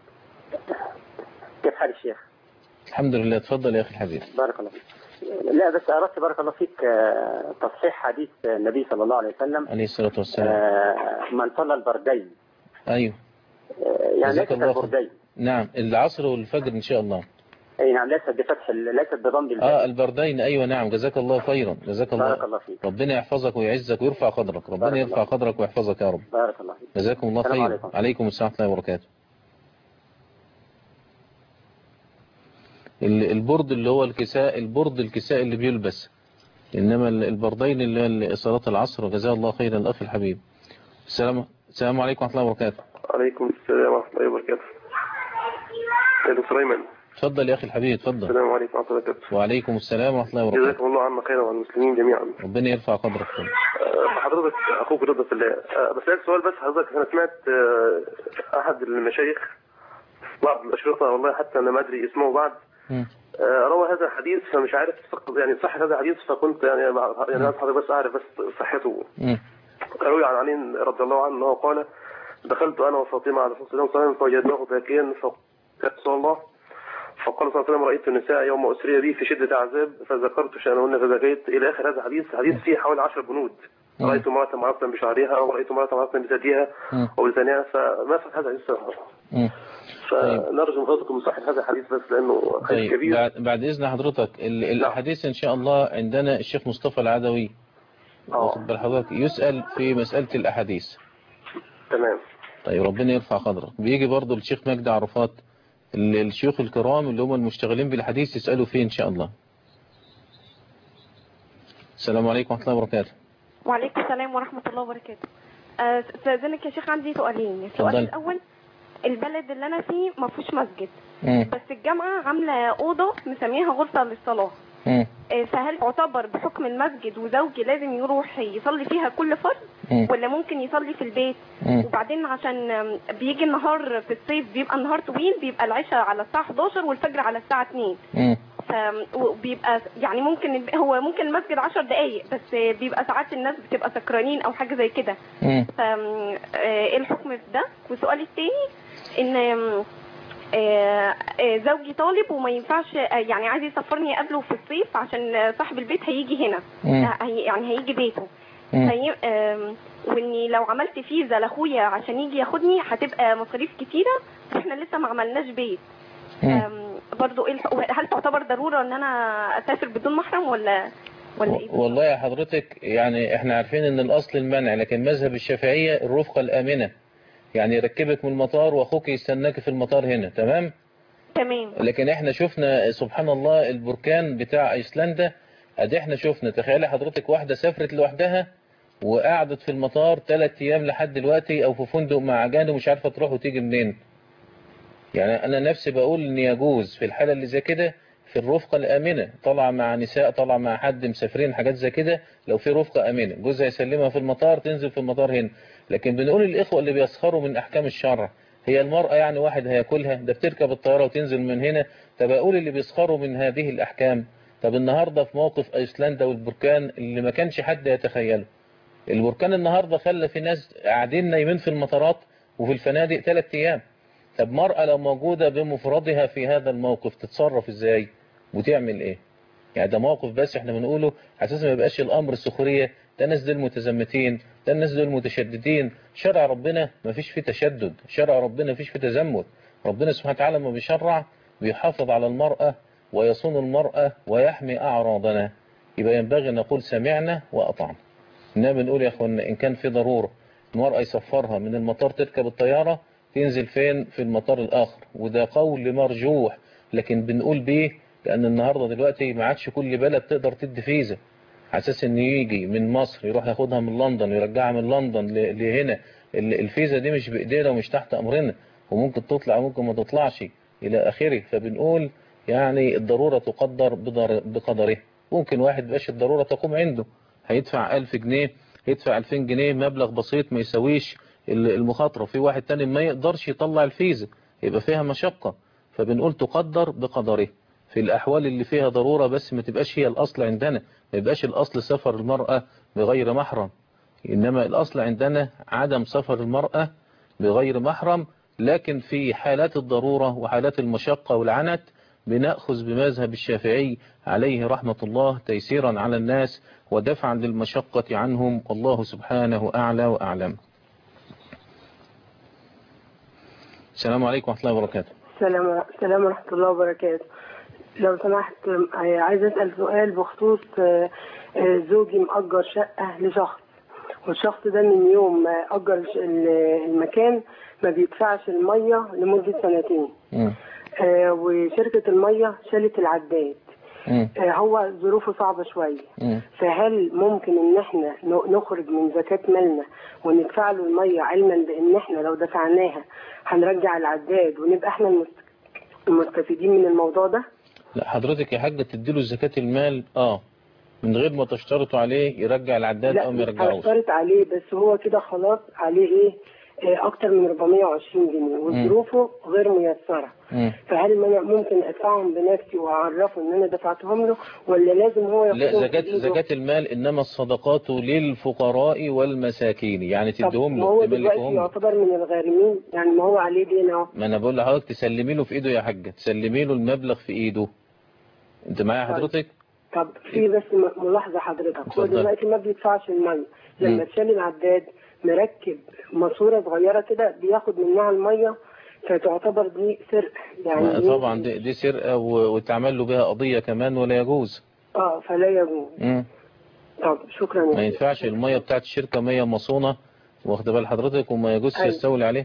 كيف حال الشيخ الحمد لله اتفضل يا أخي الحبيب بارك الله فيك لا بس أردت بارك الله فيك آه، تصحيح حديث النبي صلى الله عليه وسلم عليه الصلاة والسلام آه، من صلى البردين أيوه آه، يعني جزاك ليست الله خير. البردين نعم العصر والفجر إن شاء الله أي نعم ليست بفتح ال- ليست بضم آه الباء البردين أيوه نعم جزاك الله خيرا جزاك بارك الله الله فيك ربنا يحفظك ويعزك ويرفع قدرك ربنا بارك يرفع الله. قدرك ويحفظك يا رب بارك الله فيك جزاكم الله السلام خير عليكم. عليكم السلام ورحمة الله وبركاته ال- البرد اللي هو الكساء البرد الكساء اللي بيلبس إنما ال- البردين اللي هي صلاة العصر جزاه الله خيرا الأخ الحبيب السلام السلام عليكم ورحمة الله وبركاته عليكم السلام ورحمة الله وبركاته يا دكتور أيمن اتفضل يا أخي الحبيب اتفضل السلام عليكم ورحمة الله وبركاته وعليكم السلام ورحمة الله وبركاته جزاكم الله عنا خيرا وعن المسلمين جميعا ربنا يرفع قدرك آه، حضرتك أخوك رضا في الله آه، بسألك سؤال بس حضرتك أنا سمعت آه، أحد المشايخ بعض الأشرطة والله حتى أنا ما أدري اسمه بعد مم. آه، روى هذا الحديث فمش عارف صح- يعني صح هذا الحديث فكنت يعني يعني عايز حضرتك بس أعرف بس صحته مم. روي عن علي رضي الله عنه أنه قال دخلت أنا وفاطمة على الرسول صلى الله عليه وسلم فوجدناه باكيا فقال يا رسول الله فقال صلى الله عليه وسلم رأيت النساء يوم أسري بي في شدة عذاب فذكرت شأنهن فبكيت إلى آخر هذا الحديث حديث فيه حوالي عشر بنود مم. رأيت امرأة معرضة بشعرها ورأيت امرأة معرضة بثديها مم. وبلسانها فما فعل هذا الحديث مم. فنرجو من فضلكم صحة هذا الحديث بس لأنه حديث طيب كبير بعد, بعد إذن حضرتك ال- الأحاديث إن شاء الله عندنا الشيخ مصطفى العدوي واخد بال حضرتك يسأل في مسألة الأحاديث تمام طيب ربنا يرفع قدرك بيجي برضو الشيخ مجدي عرفات ال- الشيوخ الكرام اللي هم المشتغلين بالحديث يسألوا فيه إن شاء الله السلام عليكم ورحمة الله وبركاته وعليكم السلام ورحمة الله وبركاته آه، استاذنك يا شيخ عندي سؤالين السؤال اتفضل. الأول البلد اللي أنا فيه ما فيهوش مسجد مم. بس الجامعة عاملة أوضة مسميها غرفة للصلاة مم. آه، فهل تعتبر بحكم المسجد وزوجي لازم يروح يصلي فيها كل فرد مم. ولا ممكن يصلي في البيت مم. وبعدين عشان آم، بيجي النهار في الصيف بيبقى النهار طويل بيبقى العشاء على الساعة 11 والفجر على الساعة 2 مم. ف- وبيبقى يعني ممكن هو ممكن المسجد 10 دقايق بس بيبقى ساعات الناس بتبقى سكرانين او حاجه زي كده مم. ف ايه الحكم في ده والسؤال التاني ان آم، آه، آه، زوجي طالب وما ينفعش آه، يعني عايز يسفرني قبله في الصيف عشان آه، صاحب البيت هيجي هنا مم. آه، هي- يعني هيجي بيته مم. فهي- آم، واني لو عملت فيزا لاخويا عشان يجي ياخدني هتبقى مصاريف كتيره واحنا لسه ما عملناش بيت مم. آم، برضو ايه الح- هل تعتبر ضروره ان انا اسافر بدون محرم ولا ولا ايه والله يا حضرتك يعني احنا عارفين ان الاصل المنع لكن مذهب الشافعية الرفقة الامنة يعني يركبك من المطار واخوك يستناك في المطار هنا تمام تمام لكن احنا شفنا سبحان الله البركان بتاع ايسلندا ادي احنا شفنا تخيلي حضرتك واحدة سافرت لوحدها وقعدت في المطار ثلاث ايام لحد دلوقتي او في فندق مع اجانب ومش عارفة تروح وتيجي منين يعني انا نفسي بقول ان يجوز في الحالة اللي زي كده في الرفقة الامنة طالعة مع نساء طالعة مع حد مسافرين حاجات زي كده لو في رفقة امنة جوزها يسلمها في المطار تنزل في المطار هنا لكن بنقول الاخوة اللي بيسخروا من احكام الشرع هي المرأة يعني واحد هياكلها ده بتركب الطيارة وتنزل من هنا طب اقول اللي بيسخروا من هذه الاحكام طب النهاردة في موقف ايسلندا والبركان اللي ما كانش حد يتخيله البركان النهاردة خلى في ناس قاعدين نايمين في المطارات وفي الفنادق ثلاث ايام طب مرأة لو موجودة بمفردها في هذا الموقف تتصرف ازاي وتعمل ايه يعني ده موقف بس احنا بنقوله اساسا ما يبقاش الامر سخرية ده الناس دول متزمتين ده الناس دول متشددين شرع ربنا ما فيش فيه تشدد شرع ربنا ما فيش فيه تزمت ربنا سبحانه وتعالى ما بيشرع بيحافظ على المرأة ويصون المرأة ويحمي أعراضنا يبقى ينبغي نقول سمعنا وأطعنا إنما بنقول يا أخوانا إن كان في ضرورة المرأة يسفرها من المطار تركب الطيارة تنزل فين في المطار الآخر وده قول مرجوح لكن بنقول بيه لأن النهاردة دلوقتي ما عادش كل بلد تقدر تدي فيزا على اساس انه يجي من مصر يروح ياخدها من لندن ويرجعها من لندن ل- لهنا ال- الفيزا دي مش بايدينا ومش تحت امرنا وممكن تطلع وممكن ما تطلعش الى اخره فبنقول يعني الضرورة تقدر بدر- بقدره ممكن واحد باش الضرورة تقوم عنده هيدفع 1000 جنيه هيدفع 2000 جنيه مبلغ بسيط ما يساويش ال- المخاطرة في واحد تاني ما يقدرش يطلع الفيزا يبقى فيها مشقة فبنقول تقدر بقدره في الأحوال اللي فيها ضرورة بس ما تبقاش هي الأصل عندنا ما يبقاش الأصل سفر المرأة بغير محرم إنما الأصل عندنا عدم سفر المرأة بغير محرم لكن في حالات الضرورة وحالات المشقة والعنت بنأخذ بمذهب الشافعي عليه رحمة الله تيسيرا على الناس ودفعا للمشقة عنهم والله سبحانه أعلى وأعلم السلام عليكم ورحمة الله وبركاته السلام السلام ورحمة الله وبركاته لو سمحت آه، عايز أسأل سؤال بخصوص آه، آه، زوجي مأجر شقة لشخص والشخص ده من يوم ما أجر الش- ال- المكان ما بيدفعش المية لمدة سنتين مم. آه، وشركة المية شالت العداد مم. آه، هو ظروفه صعبة شوية مم. فهل ممكن ان احنا ن- نخرج من زكاة مالنا وندفع له المية علما بان احنا لو دفعناها هنرجع العداد ونبقى احنا المست- المستفيدين من الموضوع ده لا حضرتك يا حاجة تديله زكاة المال اه من غير ما تشترطوا عليه يرجع العداد لا او ما مش يرجعوش هشترط عليه بس هو كده خلاص عليه ايه آه، اكتر من 420 جنيه وظروفه غير ميسرة مم. فهل انا ممكن ادفعهم بنفسي واعرفه ان انا دفعتهم له ولا لازم هو لا ياخدهم زكاة بإيده؟ زكاة المال انما الصدقات للفقراء والمساكين يعني طب تديهم ما له هو دلوقتي تملكهم له يعتبر من الغارمين يعني ما هو عليه دين اهو ما انا بقول لحضرتك تسلمي له في ايده يا حاجة تسلمي له المبلغ في ايده انت معايا طيب. حضرتك طب في بس م- ملاحظة حضرتك هو اتفضل. دلوقتي ما بيدفعش المية لما مم. تشال العداد مركب ماسورة صغيرة كده بياخد منها المية فتعتبر دي سرقة يعني ما دي- طبعا دي, دي سرقة و- وتعمل له بها قضية كمان ولا يجوز اه فلا يجوز مم. طب شكرا ما ينفعش المية بتاعت الشركة مية مصونة واخد بال حضرتك وما يجوزش أيوة. يستولي عليه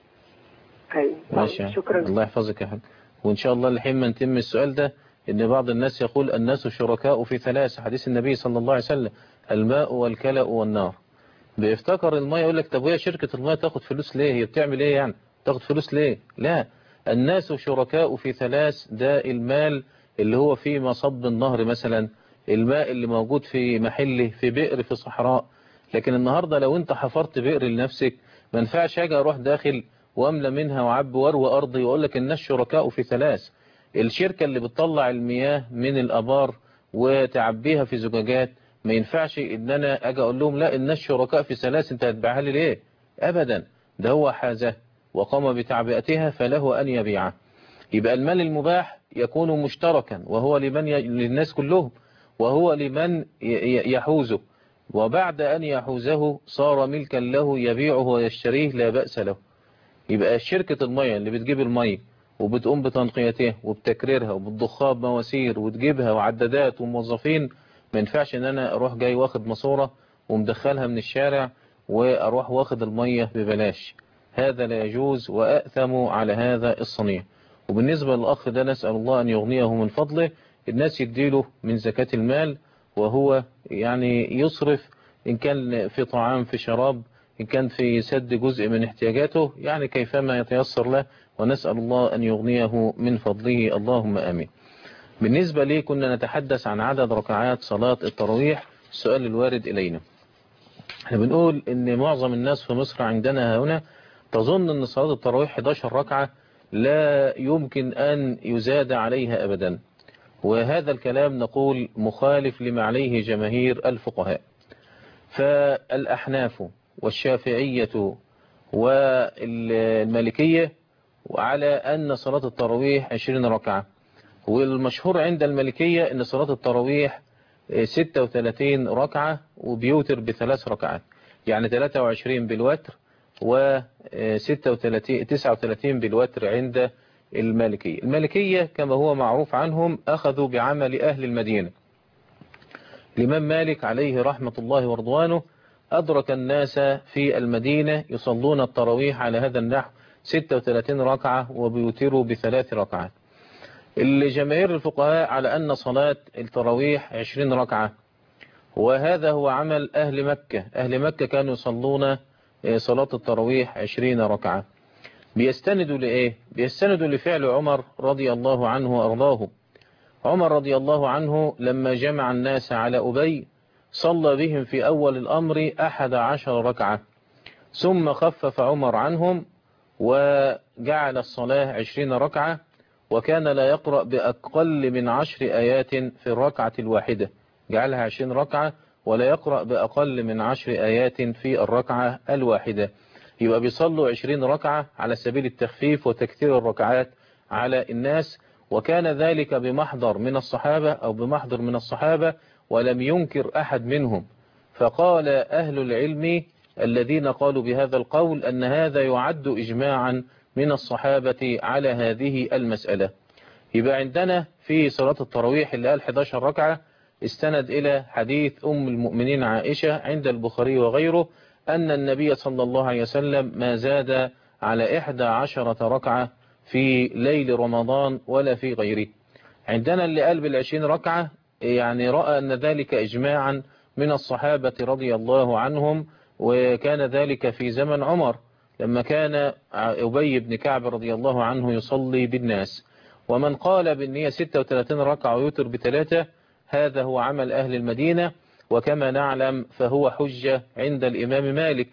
أيوة. ماشي شكرا الله يحفظك يا حاج وإن شاء الله لحين ما نتم السؤال ده إن بعض الناس يقول الناس شركاء في ثلاث حديث النبي صلى الله عليه وسلم الماء والكلأ والنار بيفتكر المية يقول لك طب وهي شركة المية تاخد فلوس ليه هي بتعمل ايه يعني تاخد فلوس ليه لا الناس شركاء في ثلاث ده المال اللي هو في مصب النهر مثلا الماء اللي موجود في محله في بئر في صحراء لكن النهاردة لو انت حفرت بئر لنفسك ما ينفعش اجي اروح داخل واملى منها وعب وروي ارضي واقول لك الناس شركاء في ثلاث الشركة اللي بتطلع المياه من الابار وتعبيها في زجاجات ما ينفعش ان انا اجي اقول لهم لا الناس شركاء في ثلاث انت هتبيعها لي ليه ابدا ده هو حازه وقام بتعبئتها فله ان يبيعه يبقى المال المباح يكون مشتركا وهو لمن ي... للناس كلهم وهو لمن ي- ي- يحوزه وبعد أن يحوزه صار ملكا له يبيعه ويشتريه لا بأس له يبقى شركة المية اللي بتجيب المية وبتقوم بتنقيتها وبتكريرها وبتضخها بمواسير وتجيبها وعدادات وموظفين ما ينفعش ان انا اروح جاي واخد ماسورة ومدخلها من الشارع واروح واخد المية ببلاش هذا لا يجوز وأأثم على هذا الصنيع وبالنسبة للأخ ده نسأل الله أن يغنيه من فضله الناس يديله من زكاة المال وهو يعني يصرف إن كان في طعام في شراب إن كان في سد جزء من احتياجاته يعني كيفما يتيسر له ونسأل الله أن يغنيه من فضله اللهم آمين بالنسبة لي كنا نتحدث عن عدد ركعات صلاة التراويح السؤال الوارد إلينا احنا بنقول ان معظم الناس في مصر عندنا هنا تظن ان صلاة التراويح 11 ركعة لا يمكن ان يزاد عليها ابدا وهذا الكلام نقول مخالف لما عليه جماهير الفقهاء فالأحناف والشافعية والمالكية على أن صلاة التراويح 20 ركعة والمشهور عند المالكية أن صلاة التراويح 36 ركعة وبيوتر بثلاث ركعات يعني 23 بالوتر و 36 39 بالوتر عند المالكية المالكية كما هو معروف عنهم أخذوا بعمل أهل المدينة الإمام مالك عليه رحمة الله ورضوانه أدرك الناس في المدينة يصلون التراويح على هذا النحو 36 ركعة وبيوتروا بثلاث ركعات الجماهير الفقهاء على أن صلاة التراويح 20 ركعة وهذا هو عمل أهل مكة أهل مكة كانوا يصلون صلاة التراويح 20 ركعة بيستندوا لإيه بيستندوا لفعل عمر رضي الله عنه وأرضاه عمر رضي الله عنه لما جمع الناس على أبي صلى بهم في أول الأمر أحد عشر ركعة ثم خفف عمر عنهم وجعل الصلاة عشرين ركعة وكان لا يقرأ بأقل من عشر آيات في الركعة الواحدة جعلها عشرين ركعة ولا يقرأ بأقل من عشر آيات في الركعة الواحدة يبقى بيصلوا عشرين ركعة على سبيل التخفيف وتكثير الركعات على الناس وكان ذلك بمحضر من الصحابة أو بمحضر من الصحابة ولم ينكر أحد منهم فقال أهل العلم الذين قالوا بهذا القول أن هذا يعد إجماعا من الصحابة على هذه المسألة يبقى عندنا في صلاة التراويح اللي قال 11 ركعة استند إلى حديث أم المؤمنين عائشة عند البخاري وغيره أن النبي صلى الله عليه وسلم ما زاد على إحدى عشرة ركعة في ليل رمضان ولا في غيره عندنا اللي قال بالعشرين ركعة يعني رأى أن ذلك إجماعا من الصحابة رضي الله عنهم وكان ذلك في زمن عمر لما كان أبي بن كعب رضي الله عنه يصلي بالناس ومن قال بالنية 36 ركعة ويوتر بثلاثة هذا هو عمل أهل المدينة وكما نعلم فهو حجة عند الإمام مالك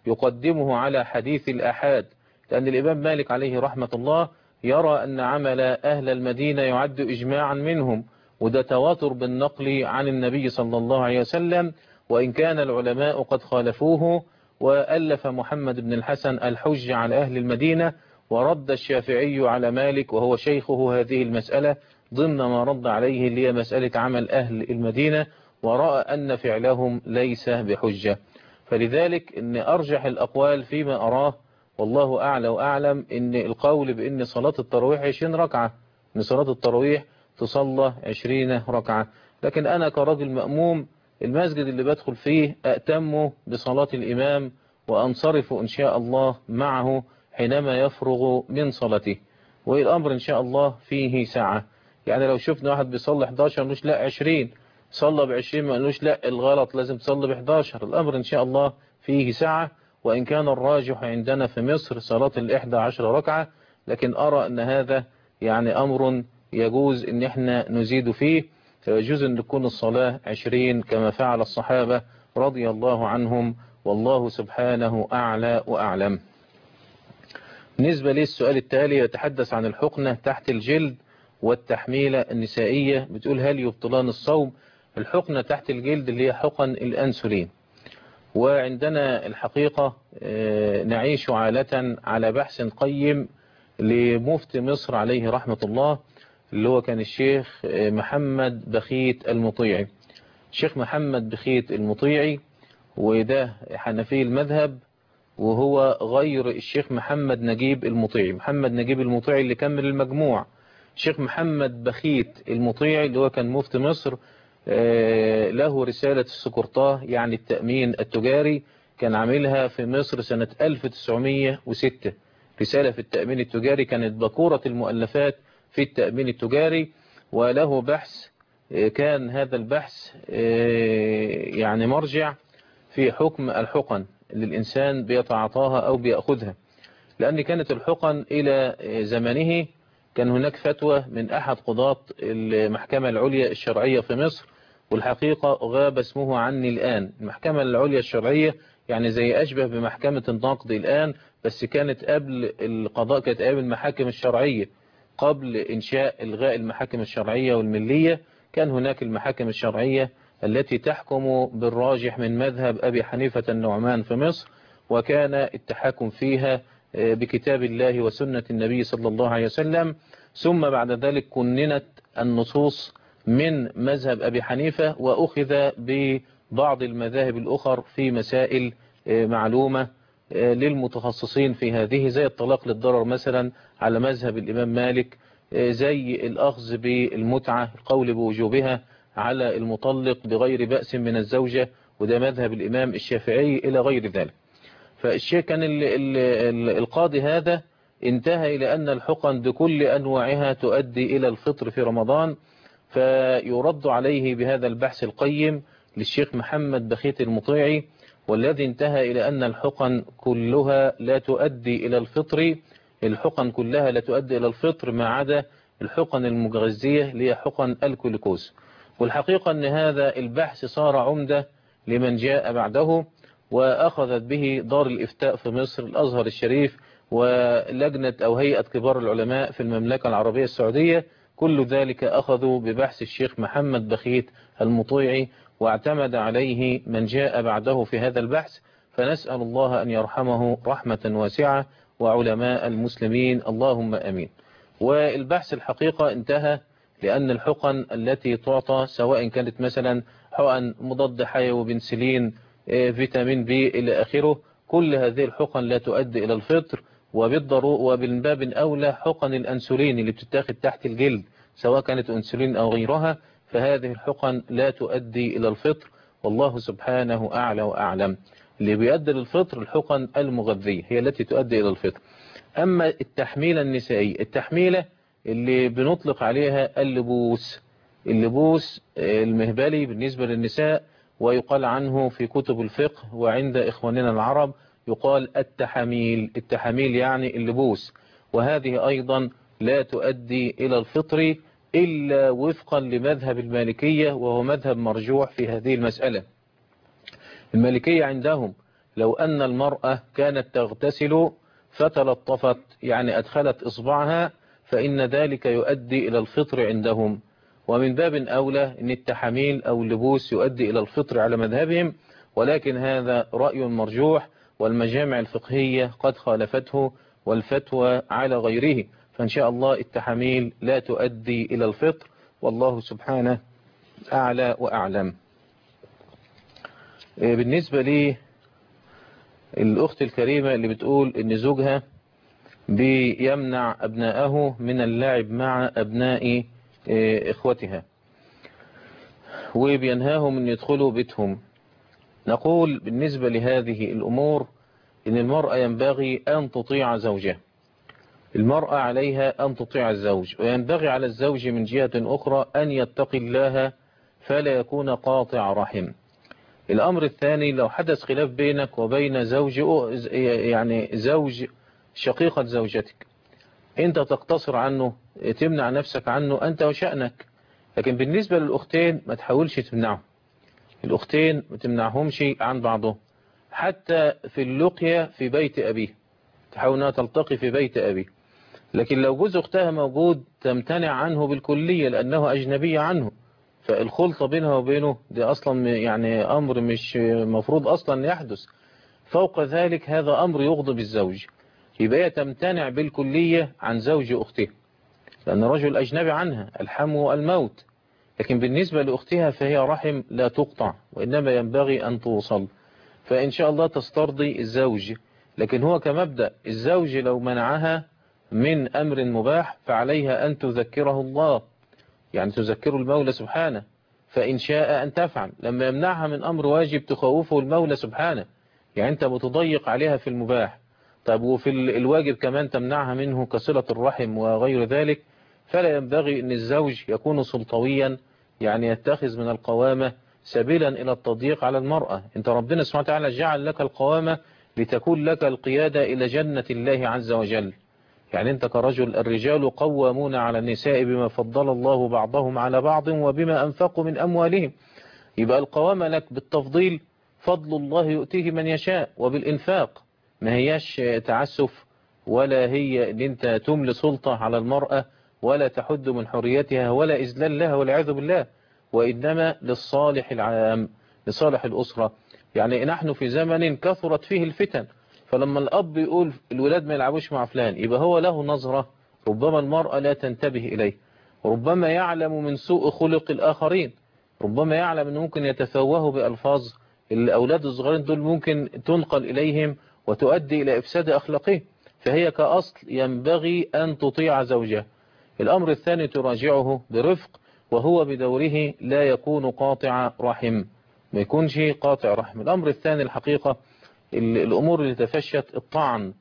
يقدمه على حديث الأحاد لأن الإمام مالك عليه رحمة الله يرى أن عمل أهل المدينة يعد إجماعا منهم وده تواتر بالنقل عن النبي صلى الله عليه وسلم وإن كان العلماء قد خالفوه وألف محمد بن الحسن الحج على أهل المدينة ورد الشافعي على مالك وهو شيخه هذه المسألة ضمن ما رد عليه اللي هي مسألة عمل أهل المدينة ورأى أن فعلهم ليس بحجة فلذلك أن أرجح الأقوال فيما أراه والله أعلى وأعلم أن القول بأن صلاة التراويح 20 ركعة أن صلاة التراويح تصلى 20 ركعة لكن أنا كراجل مأموم المسجد اللي بدخل فيه أأتم بصلاة الإمام وأنصرف إن شاء الله معه حينما يفرغ من صلاته والأمر إن شاء الله فيه ساعة يعني لو شفنا واحد بيصلي 11 مش لا 20 صلى ب 20 ما قالوش لا الغلط لازم تصلي ب 11 الأمر إن شاء الله فيه ساعة وإن كان الراجح عندنا في مصر صلاة الإحدى عشر ركعة لكن أرى أن هذا يعني أمر يجوز أن احنا نزيد فيه فيجوز أن تكون الصلاة عشرين كما فعل الصحابة رضي الله عنهم والله سبحانه أعلى وأعلم بالنسبة لي السؤال التالي يتحدث عن الحقنة تحت الجلد والتحميلة النسائية بتقول هل يبطلان الصوم الحقنة تحت الجلد اللي هي حقن الأنسولين وعندنا الحقيقة نعيش عالة على بحث قيم لمفتي مصر عليه رحمة الله اللي هو كان الشيخ محمد بخيت المطيعي الشيخ محمد بخيت المطيعي وده حنفي المذهب وهو غير الشيخ محمد نجيب المطيعي محمد نجيب المطيعي اللي كمل المجموع الشيخ محمد بخيت المطيعي اللي هو كان مفتي مصر له رسالة السكرطاه يعني التأمين التجاري كان عاملها في مصر سنة 1906 رسالة في التأمين التجاري كانت بكورة المؤلفات في التأمين التجاري وله بحث كان هذا البحث يعني مرجع في حكم الحقن اللي الإنسان بيتعاطاها أو بيأخذها لأن كانت الحقن إلى زمنه كان هناك فتوى من أحد قضاة المحكمة العليا الشرعية في مصر والحقيقة غاب اسمه عني الآن المحكمة العليا الشرعية يعني زي أشبه بمحكمة النقد الآن بس كانت قبل القضاء كانت قبل المحاكم الشرعية قبل إنشاء إلغاء المحاكم الشرعية والملية كان هناك المحاكم الشرعية التي تحكم بالراجح من مذهب أبي حنيفة النعمان في مصر وكان التحاكم فيها بكتاب الله وسنة النبي صلى الله عليه وسلم ثم بعد ذلك كننت النصوص من مذهب أبي حنيفة وأخذ ببعض المذاهب الأخر في مسائل معلومة للمتخصصين في هذه زي الطلاق للضرر مثلا على مذهب الإمام مالك زي الأخذ بالمتعة القول بوجوبها على المطلق بغير بأس من الزوجة وده مذهب الإمام الشافعي إلى غير ذلك فالشيء كان ال ال ال القاضي هذا انتهى إلى أن الحقن بكل أنواعها تؤدي إلى الفطر في رمضان فيرد عليه بهذا البحث القيم للشيخ محمد بخيت المطيعي والذي انتهى إلى أن الحقن كلها لا تؤدي إلى الفطر الحقن كلها لا تؤدي إلى الفطر ما عدا الحقن المغذية اللي هي حقن الكوليكوز والحقيقة أن هذا البحث صار عمدة لمن جاء بعده وأخذت به دار الإفتاء في مصر الأزهر الشريف ولجنة أو هيئة كبار العلماء في المملكة العربية السعودية كل ذلك أخذوا ببحث الشيخ محمد بخيت المطيعي واعتمد عليه من جاء بعده في هذا البحث فنسأل الله أن يرحمه رحمة واسعة وعلماء المسلمين اللهم أمين والبحث الحقيقة انتهى لأن الحقن التي تعطى سواء كانت مثلا حقن مضاد حيوي بنسلين فيتامين بي إلى آخره كل هذه الحقن لا تؤدي إلى الفطر وبالضروء وبالباب أولى حقن الأنسولين اللي بتتاخد تحت الجلد سواء كانت أنسولين أو غيرها فهذه الحقن لا تؤدي إلى الفطر والله سبحانه أعلى وأعلم اللي بيؤدي للفطر الحقن المغذية هي التي تؤدي إلى الفطر أما التحميلة النسائية التحميلة اللي بنطلق عليها اللبوس اللبوس المهبلي بالنسبة للنساء ويقال عنه في كتب الفقه وعند إخواننا العرب يقال التحاميل التحاميل يعني اللبوس وهذه أيضا لا تؤدي إلى الفطر إلا وفقا لمذهب المالكية وهو مذهب مرجوح في هذه المسألة المالكية عندهم لو أن المرأة كانت تغتسل فتلطفت يعني أدخلت إصبعها فإن ذلك يؤدي إلى الفطر عندهم ومن باب أولى أن التحاميل أو اللبوس يؤدي إلى الفطر على مذهبهم ولكن هذا رأي مرجوح والمجامع الفقهية قد خالفته والفتوى على غيره فإن شاء الله التحاميل لا تؤدي إلى الفطر والله سبحانه أعلى وأعلم بالنسبة لي الأخت الكريمة اللي بتقول إن زوجها بيمنع أبنائه من اللعب مع أبناء إخوتها وبينهاهم أن يدخلوا بيتهم نقول بالنسبة لهذه الأمور إن المرأة ينبغي أن تطيع زوجها المرأة عليها أن تطيع الزوج وينبغي على الزوج من جهة أخرى أن يتقي الله فلا يكون قاطع رحم الأمر الثاني لو حدث خلاف بينك وبين زوج يعني زوج شقيقة زوجتك انت تقتصر عنه تمنع نفسك عنه انت وشأنك لكن بالنسبة للأختين ما تحاولش تمنعهم الأختين ما تمنعهمش عن بعضهم حتى في اللقية في بيت أبيه تحاول أنها تلتقي في بيت أبيه لكن لو جوز أختها موجود تمتنع عنه بالكلية لأنه أجنبي عنه فالخلطة بينها وبينه دي أصلا يعني أمر مش مفروض أصلا يحدث فوق ذلك هذا أمر يغضب الزوج يبقى تمتنع بالكلية عن زوج أخته لأن رجل أجنبي عنها الحم الموت لكن بالنسبة لأختها فهي رحم لا تقطع وإنما ينبغي أن توصل فإن شاء الله تسترضي الزوج لكن هو كمبدأ الزوج لو منعها من أمر مباح فعليها أن تذكره الله يعني تذكر المولى سبحانه فإن شاء أن تفعل لما يمنعها من أمر واجب تخوفه المولى سبحانه يعني أنت بتضيق عليها في المباح طيب وفي ال- الواجب كمان تمنعها منه كصلة الرحم وغير ذلك فلا ينبغي أن الزوج يكون سلطويا يعني يتخذ من القوامة سبيلا إلى التضييق على المرأة انت ربنا سبحانه وتعالى جعل لك القوامة لتكون لك القيادة إلى جنة الله عز وجل يعني انت كرجل الرجال قوامون على النساء بما فضل الله بعضهم على بعض وبما أنفقوا من أموالهم يبقى القوامة لك بالتفضيل فضل الله يؤتيه من يشاء وبالإنفاق ما هياش تعسف ولا هي ان انت تملي سلطة على المرأة ولا تحد من حريتها ولا إذلال لها والعياذ بالله وإنما للصالح العام لصالح الأسرة يعني نحن في زمن كثرت فيه الفتن فلما الأب يقول الولاد ما يلعبوش مع فلان يبقى هو له نظرة ربما المرأة لا تنتبه إليه ربما يعلم من سوء خلق الآخرين ربما يعلم أنه ممكن يتفوه بألفاظ الأولاد الصغيرين دول ممكن تنقل إليهم وتؤدي إلى إفساد أخلاقه فهي كأصل ينبغي أن تطيع زوجها الأمر الثاني تراجعه برفق وهو بدوره لا يكون قاطع رحم ما يكونش قاطع رحم الأمر الثاني الحقيقة ال- الأمور اللي تفشت الطعن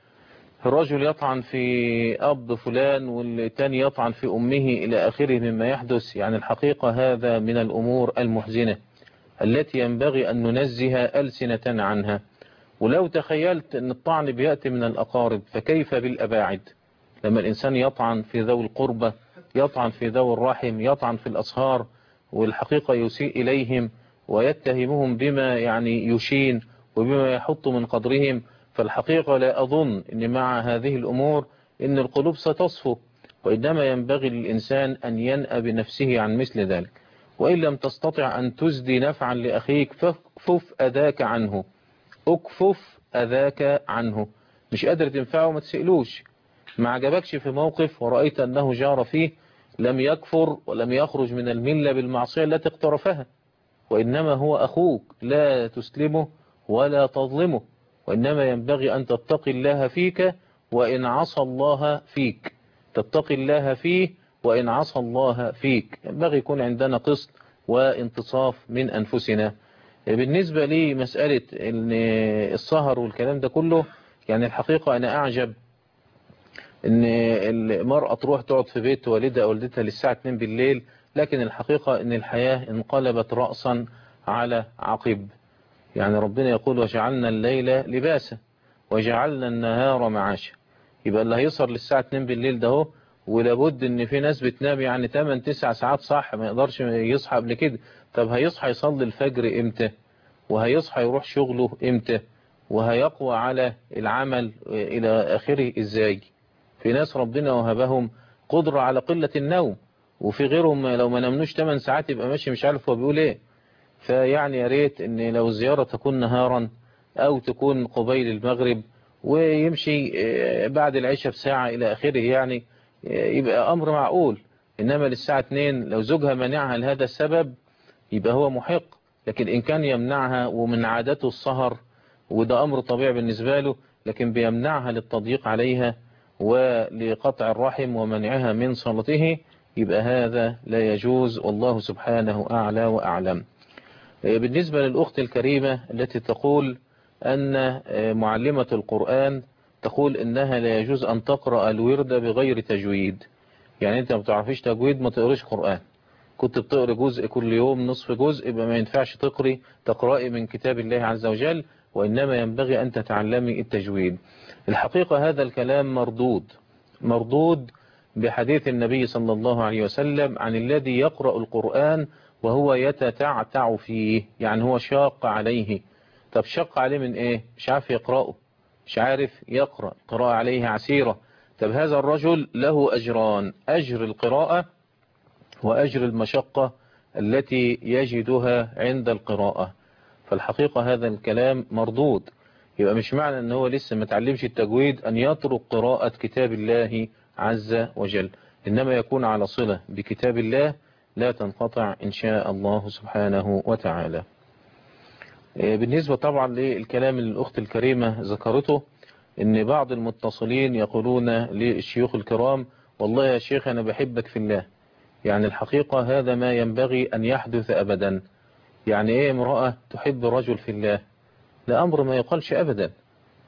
الرجل يطعن في أب فلان والتاني يطعن في أمه إلى آخره مما يحدث يعني الحقيقة هذا من الأمور المحزنة التي ينبغي أن ننزه ألسنة عنها ولو تخيلت أن الطعن بيأتي من الأقارب فكيف بالأباعد لما الإنسان يطعن في ذوي القربة يطعن في ذوي الرحم يطعن في الأصهار والحقيقة يسيء إليهم ويتهمهم بما يعني يشين وبما يحط من قدرهم فالحقيقة لا أظن أن مع هذه الأمور أن القلوب ستصفو وإنما ينبغي للإنسان أن ينأى بنفسه عن مثل ذلك وإن لم تستطع أن تزدي نفعا لأخيك فاكفف أذاك عنه اكفف أذاك عنه مش قادر تنفعه ما تسألوش ما عجبكش في موقف ورأيت أنه جار فيه لم يكفر ولم يخرج من الملة بالمعصية التي اقترفها وإنما هو أخوك لا تسلمه ولا تظلمه وإنما ينبغي أن تتقي الله فيك وإن عصى الله فيك تتقي الله فيه وإن عصى الله فيك ينبغي يكون عندنا قسط وانتصاف من أنفسنا بالنسبة لي مسألة إن السهر والكلام ده كله يعني الحقيقة أنا أعجب ان المرأة تروح تقعد في بيت والدها أو والدتها للساعة 2 بالليل لكن الحقيقة ان الحياة انقلبت رأسا على عقب يعني ربنا يقول وجعلنا الليل لباسا وجعلنا النهار معاشا يبقى اللي هيسهر للساعة 2 بالليل ده هو ولابد ان في ناس بتنام يعني 8 9 ساعات صح ما يقدرش يصحى قبل كده طب هيصحى يصلي الفجر امتى وهيصحى يروح شغله امتى وهيقوى على العمل الى اخره ازاي في ناس ربنا وهبهم قدرة على قلة النوم وفي غيرهم لو ما نمنوش 8 ساعات يبقى ماشي مش عارف هو بيقول ايه فيعني يا ريت ان لو الزيارة تكون نهارا او تكون قبيل المغرب ويمشي بعد العشاء بساعة الى اخره يعني يبقى امر معقول انما للساعة 2 لو زوجها منعها لهذا السبب يبقى هو محق لكن ان كان يمنعها ومن عادته السهر وده امر طبيعي بالنسبة له لكن بيمنعها للتضييق عليها ولقطع الرحم ومنعها من صلته يبقى هذا لا يجوز والله سبحانه أعلى وأعلم بالنسبة للأخت الكريمة التي تقول أن معلمة القرآن تقول إنها لا يجوز أن تقرأ الورد بغير تجويد يعني أنت ما بتعرفيش تجويد ما تقريش قرآن كنت بتقري جزء كل يوم نصف جزء يبقى ما ينفعش تقري تقرأي من كتاب الله عز وجل وإنما ينبغي أن تتعلمي التجويد الحقيقة هذا الكلام مردود مردود بحديث النبي صلى الله عليه وسلم عن الذي يقرأ القرآن وهو يتتعتع فيه يعني هو شاق عليه طب شق عليه من ايه مش عارف يقرأه مش عارف يقرأ قراءة عليه عسيرة طب هذا الرجل له أجران أجر القراءة وأجر المشقة التي يجدها عند القراءة فالحقيقة هذا الكلام مردود يبقى مش معنى ان هو لسه ما تعلمش التجويد ان يترك قراءة كتاب الله عز وجل انما يكون على صلة بكتاب الله لا تنقطع ان شاء الله سبحانه وتعالى بالنسبة طبعا للكلام اللي الاخت الكريمة ذكرته ان بعض المتصلين يقولون للشيوخ الكرام والله يا شيخ انا بحبك في الله يعني الحقيقة هذا ما ينبغي ان يحدث ابدا يعني ايه امرأة تحب رجل في الله ده أمر ما يقالش أبدا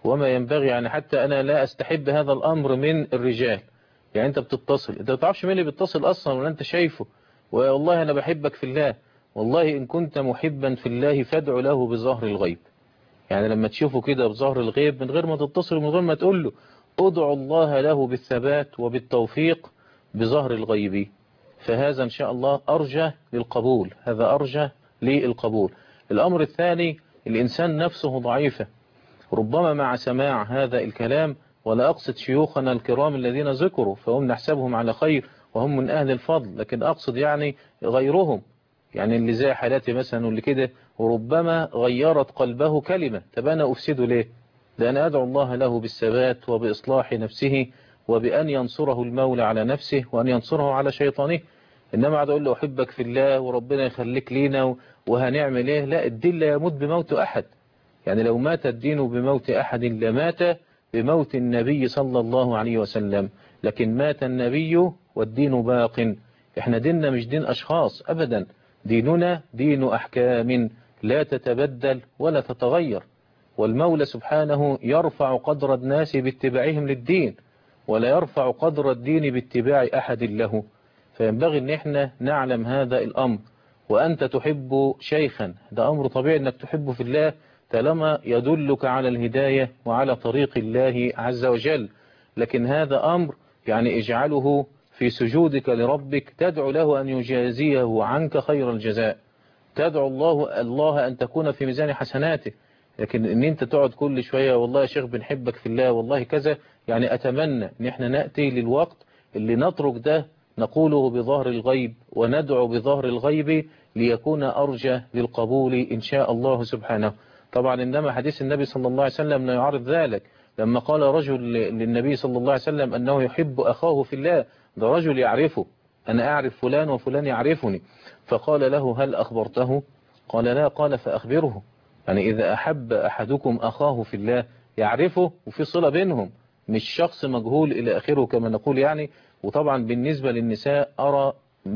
وما ينبغي يعني حتى أنا لا أستحب هذا الأمر من الرجال يعني أنت بتتصل أنت ما تعرفش مين اللي بيتصل أصلا ولا أنت شايفه والله أنا بحبك في الله والله إن كنت محبا في الله فادع له بظهر الغيب يعني لما تشوفه كده بظهر الغيب من غير ما تتصل من غير ما تقول له ادعو الله له بالثبات وبالتوفيق بظهر الغيب فهذا إن شاء الله أرجى للقبول هذا أرجى للقبول الأمر الثاني الإنسان نفسه ضعيفة ربما مع سماع هذا الكلام ولا أقصد شيوخنا الكرام الذين ذكروا فهم نحسبهم على خير وهم من أهل الفضل لكن أقصد يعني غيرهم يعني اللي زي حالاتي مثلا واللي كده وربما غيرت قلبه كلمة طب أنا أفسده ليه ده أنا أدعو الله له بالثبات وبإصلاح نفسه وبأن ينصره المولى على نفسه وأن ينصره على شيطانه إنما عاد أقول له أحبك في الله وربنا يخليك لينا وهنعمل إيه لا الدين لا يموت بموت أحد يعني لو مات الدين بموت أحد لمات بموت النبي صلى الله عليه وسلم لكن مات النبي والدين باق احنا ديننا مش دين أشخاص أبدا ديننا دين أحكام لا تتبدل ولا تتغير والمولى سبحانه يرفع قدر الناس باتباعهم للدين ولا يرفع قدر الدين باتباع أحد له فينبغي ان احنا نعلم هذا الأمر وأنت تحب شيخا ده أمر طبيعي أنك تحبه في الله طالما يدلك على الهداية وعلى طريق الله عز وجل لكن هذا أمر يعني اجعله في سجودك لربك تدعو له أن يجازيه عنك خير الجزاء تدعو الله الله أن تكون في ميزان حسناته لكن ان انت تقعد كل شوية والله يا شيخ بنحبك في الله والله كذا يعني اتمنى ان احنا نأتي للوقت اللي نترك ده نقوله بظهر الغيب وندعو بظهر الغيب ليكون أرجى للقبول إن شاء الله سبحانه طبعا إنما حديث النبي صلى الله عليه وسلم لا يعرض ذلك لما قال رجل للنبي صلى الله عليه وسلم أنه يحب أخاه في الله ده رجل يعرفه أنا أعرف فلان وفلان يعرفني فقال له هل أخبرته قال لا قال فأخبره يعني إذا أحب أحدكم أخاه في الله يعرفه وفي صلة بينهم مش شخص مجهول إلى آخره كما نقول يعني وطبعا بالنسبة للنساء أرى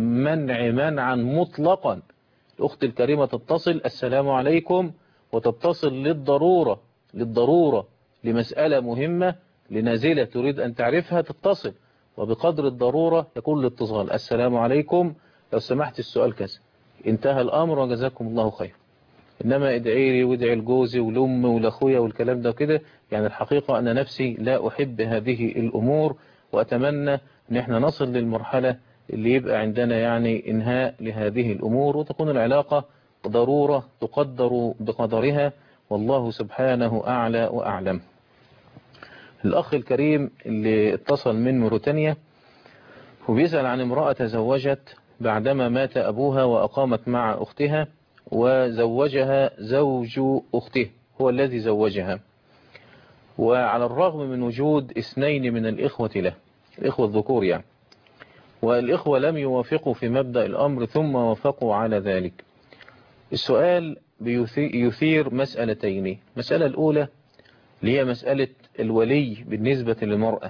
منع منعا مطلقا الأخت الكريمة تتصل السلام عليكم وتتصل للضرورة للضرورة لمسألة مهمة لنازلة تريد أن تعرفها تتصل وبقدر الضرورة يكون الاتصال السلام عليكم لو سمحت السؤال كذا انتهى الأمر وجزاكم الله خير إنما ادعي لي وادعي لجوزي ولأمي ولأخويا والكلام ده كده يعني الحقيقة أنا نفسي لا أحب هذه الأمور وأتمنى أن احنا نصل للمرحلة اللي يبقى عندنا يعني إنهاء لهذه الأمور وتكون العلاقة ضرورة تقدر بقدرها والله سبحانه أعلى وأعلم الأخ الكريم اللي اتصل من موريتانيا وبيسأل عن امرأة تزوجت بعدما مات أبوها وأقامت مع أختها وزوجها زوج أخته هو الذي زوجها وعلى الرغم من وجود اثنين من الإخوة له الإخوة الذكور يعني والإخوة لم يوافقوا في مبدأ الأمر ثم وافقوا على ذلك السؤال يثير مسألتين المسألة الأولى اللي هي مسألة الولي بالنسبة للمرأة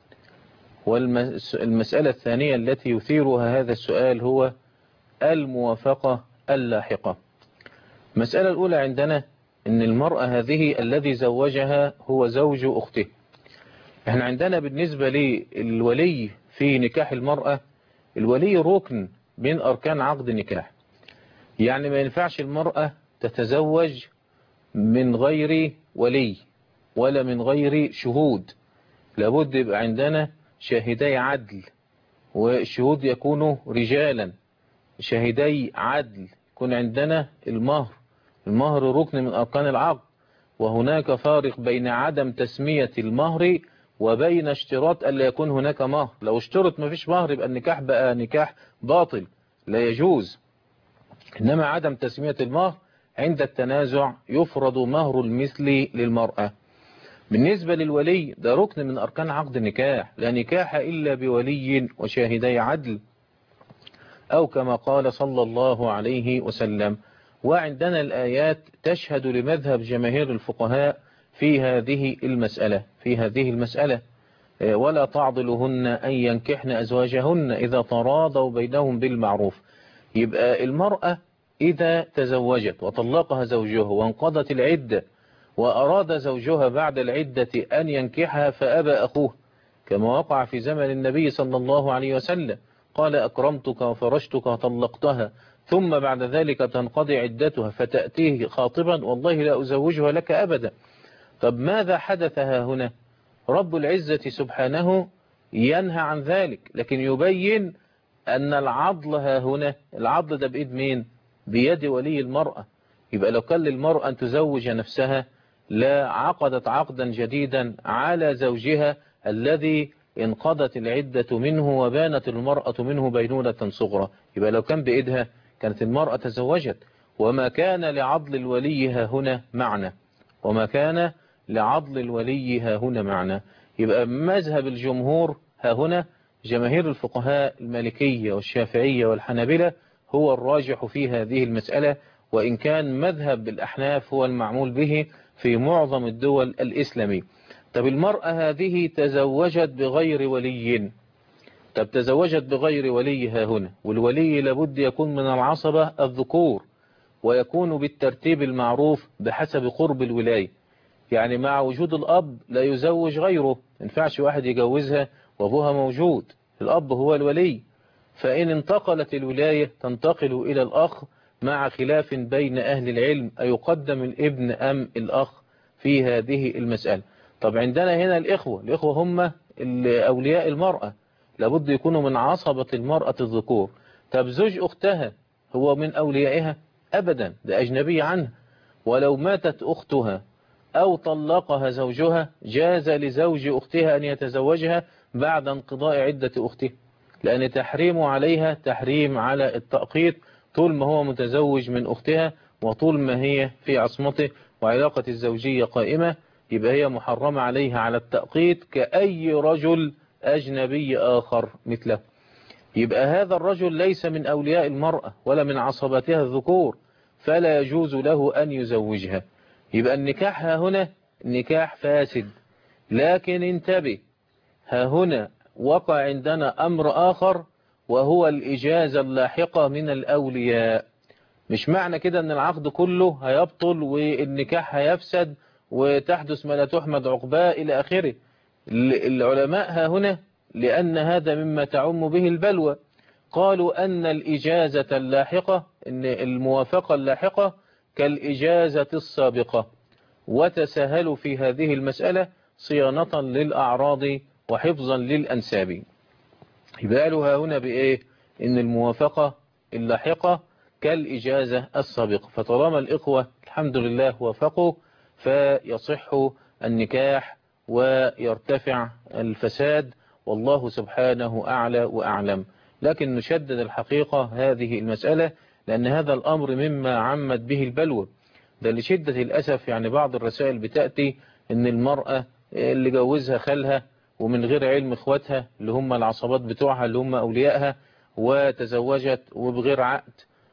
والمسألة الثانية التي يثيرها هذا السؤال هو الموافقة اللاحقة المسألة الأولى عندنا أن المرأة هذه الذي زوجها هو زوج أخته احنا عندنا بالنسبة للولي في نكاح المرأة الولي ركن من أركان عقد النكاح يعني ما ينفعش المرأة تتزوج من غير ولي ولا من غير شهود لابد يبقى عندنا شاهدي عدل والشهود يكونوا رجالا شاهدي عدل يكون عندنا المهر المهر ركن من أركان العقد وهناك فارق بين عدم تسمية المهر وبين اشتراط ألا يكون هناك مهر لو اشترط ما فيش مهر يبقى النكاح بقى نكاح باطل لا يجوز إنما عدم تسمية المهر عند التنازع يفرض مهر المثل للمرأة بالنسبة للولي ده ركن من أركان عقد النكاح لا نكاح إلا بولي وشاهدي عدل أو كما قال صلى الله عليه وسلم وعندنا الآيات تشهد لمذهب جماهير الفقهاء في هذه المسألة في هذه المسألة ولا تعضلهن أن ينكحن أزواجهن إذا تراضوا بينهم بالمعروف يبقى المرأة إذا تزوجت وطلقها زوجها وانقضت العدة وأراد زوجها بعد العدة أن ينكحها فأبى أخوه كما وقع في زمن النبي صلى الله عليه وسلم قال أكرمتك وفرشتك وطلقتها ثم بعد ذلك تنقضي عدتها فتأتيه خاطبا والله لا أزوجها لك أبدا طب ماذا حدث ها هنا رب العزة سبحانه ينهى عن ذلك لكن يبين أن العضل ها هنا العضل ده بإيد مين بيد ولي المرأة يبقى لو كان للمرأة أن تزوج نفسها لا عقدت عقدا جديدا على زوجها الذي انقضت العدة منه وبانت المرأة منه بينونة صغرى يبقى لو كان بإيدها كانت المرأة تزوجت وما كان لعضل الولي ها هنا معنى وما كان لعضل الولي ها هنا معنى يبقى مذهب الجمهور ها هنا جماهير الفقهاء المالكية والشافعية والحنابلة هو الراجح في هذه المسألة وإن كان مذهب الأحناف هو المعمول به في معظم الدول الإسلامية طب المرأة هذه تزوجت بغير ولي طب تزوجت بغير ولي ها هنا والولي لابد يكون من العصبة الذكور ويكون بالترتيب المعروف بحسب قرب الولاية يعني مع وجود الأب لا يزوج غيره ينفعش واحد يجوزها وأبوها موجود الأب هو الولي فإن انتقلت الولاية تنتقل إلى الأخ مع خلاف بين أهل العلم أيقدم الابن أم الأخ في هذه المسألة طب عندنا هنا الإخوة الإخوة هم أولياء المرأة لابد يكونوا من عصبة المرأة الذكور طب زوج أختها هو من أوليائها أبدا ده أجنبي عنها ولو ماتت أختها أو طلقها زوجها جاز لزوج أختها أن يتزوجها بعد انقضاء عدة أخته لأن تحريم عليها تحريم على التأقيت طول ما هو متزوج من أختها وطول ما هي في عصمته وعلاقة الزوجية قائمة يبقى هي محرمة عليها على التأقيت كأي رجل أجنبي آخر مثله يبقى هذا الرجل ليس من أولياء المرأة ولا من عصباتها الذكور فلا يجوز له أن يزوجها يبقى النكاح ها هنا نكاح فاسد لكن انتبه ها هنا وقع عندنا أمر آخر وهو الإجازة اللاحقة من الأولياء مش معنى كده أن العقد كله هيبطل والنكاح هيفسد وتحدث ما لا تحمد عقباه إلى آخره العلماء ها هنا لأن هذا مما تعم به البلوى قالوا أن الإجازة اللاحقة أن الموافقة اللاحقة كالإجازة السابقة وتساهلوا في هذه المسألة صيانة للأعراض وحفظا للأنساب يبقى له هنا بإيه إن الموافقة اللاحقة كالإجازة السابقة فطالما الإخوة الحمد لله وافقوا فيصح النكاح ويرتفع الفساد والله سبحانه أعلى وأعلم لكن نشدد الحقيقة هذه المسألة لأن هذا الأمر مما عمت به البلوى ده لشدة الأسف يعني بعض الرسائل بتأتي أن المرأة اللي جوزها خالها ومن غير علم اخواتها اللي هم العصبات بتوعها اللي هم أوليائها وتزوجت وبغير عقد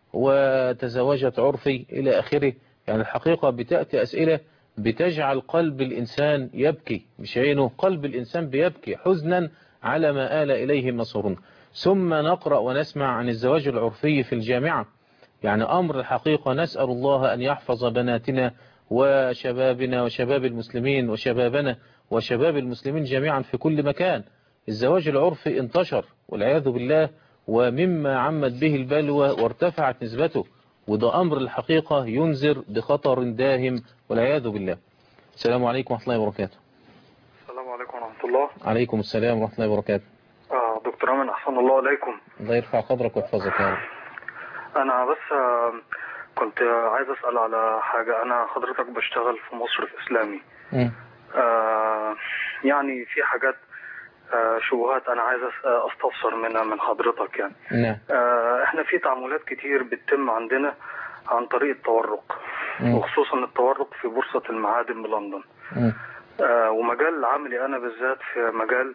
وتزوجت عرفي إلى آخره يعني الحقيقة بتأتي أسئلة بتجعل قلب الإنسان يبكي مش عينه قلب الإنسان بيبكي حزنا على ما آل إليه مصرون ثم نقرأ ونسمع عن الزواج العرفي في الجامعة يعني أمر الحقيقة نسأل الله أن يحفظ بناتنا وشبابنا وشباب المسلمين وشبابنا وشباب المسلمين جميعا في كل مكان الزواج العرفي انتشر والعياذ بالله ومما عمت به البلوى وارتفعت نسبته وده أمر الحقيقة ينذر بخطر داهم والعياذ بالله السلام عليكم ورحمة الله وبركاته السلام عليكم ورحمة الله عليكم السلام ورحمة الله وبركاته آه دكتور أمين أحسن الله عليكم الله يرفع قدرك ويحفظك يا رب أنا بس آه كنت عايز أسأل على حاجة أنا حضرتك بشتغل في مصرف إسلامي مم. آه يعني في حاجات آه شبهات أنا عايز أس- آه، أستفسر منها من حضرتك يعني نعم آه إحنا في تعاملات كتير بتتم عندنا عن طريق التورق مم. وخصوصا التورق في بورصة المعادن بلندن مم. آه، ومجال عملي انا بالذات في مجال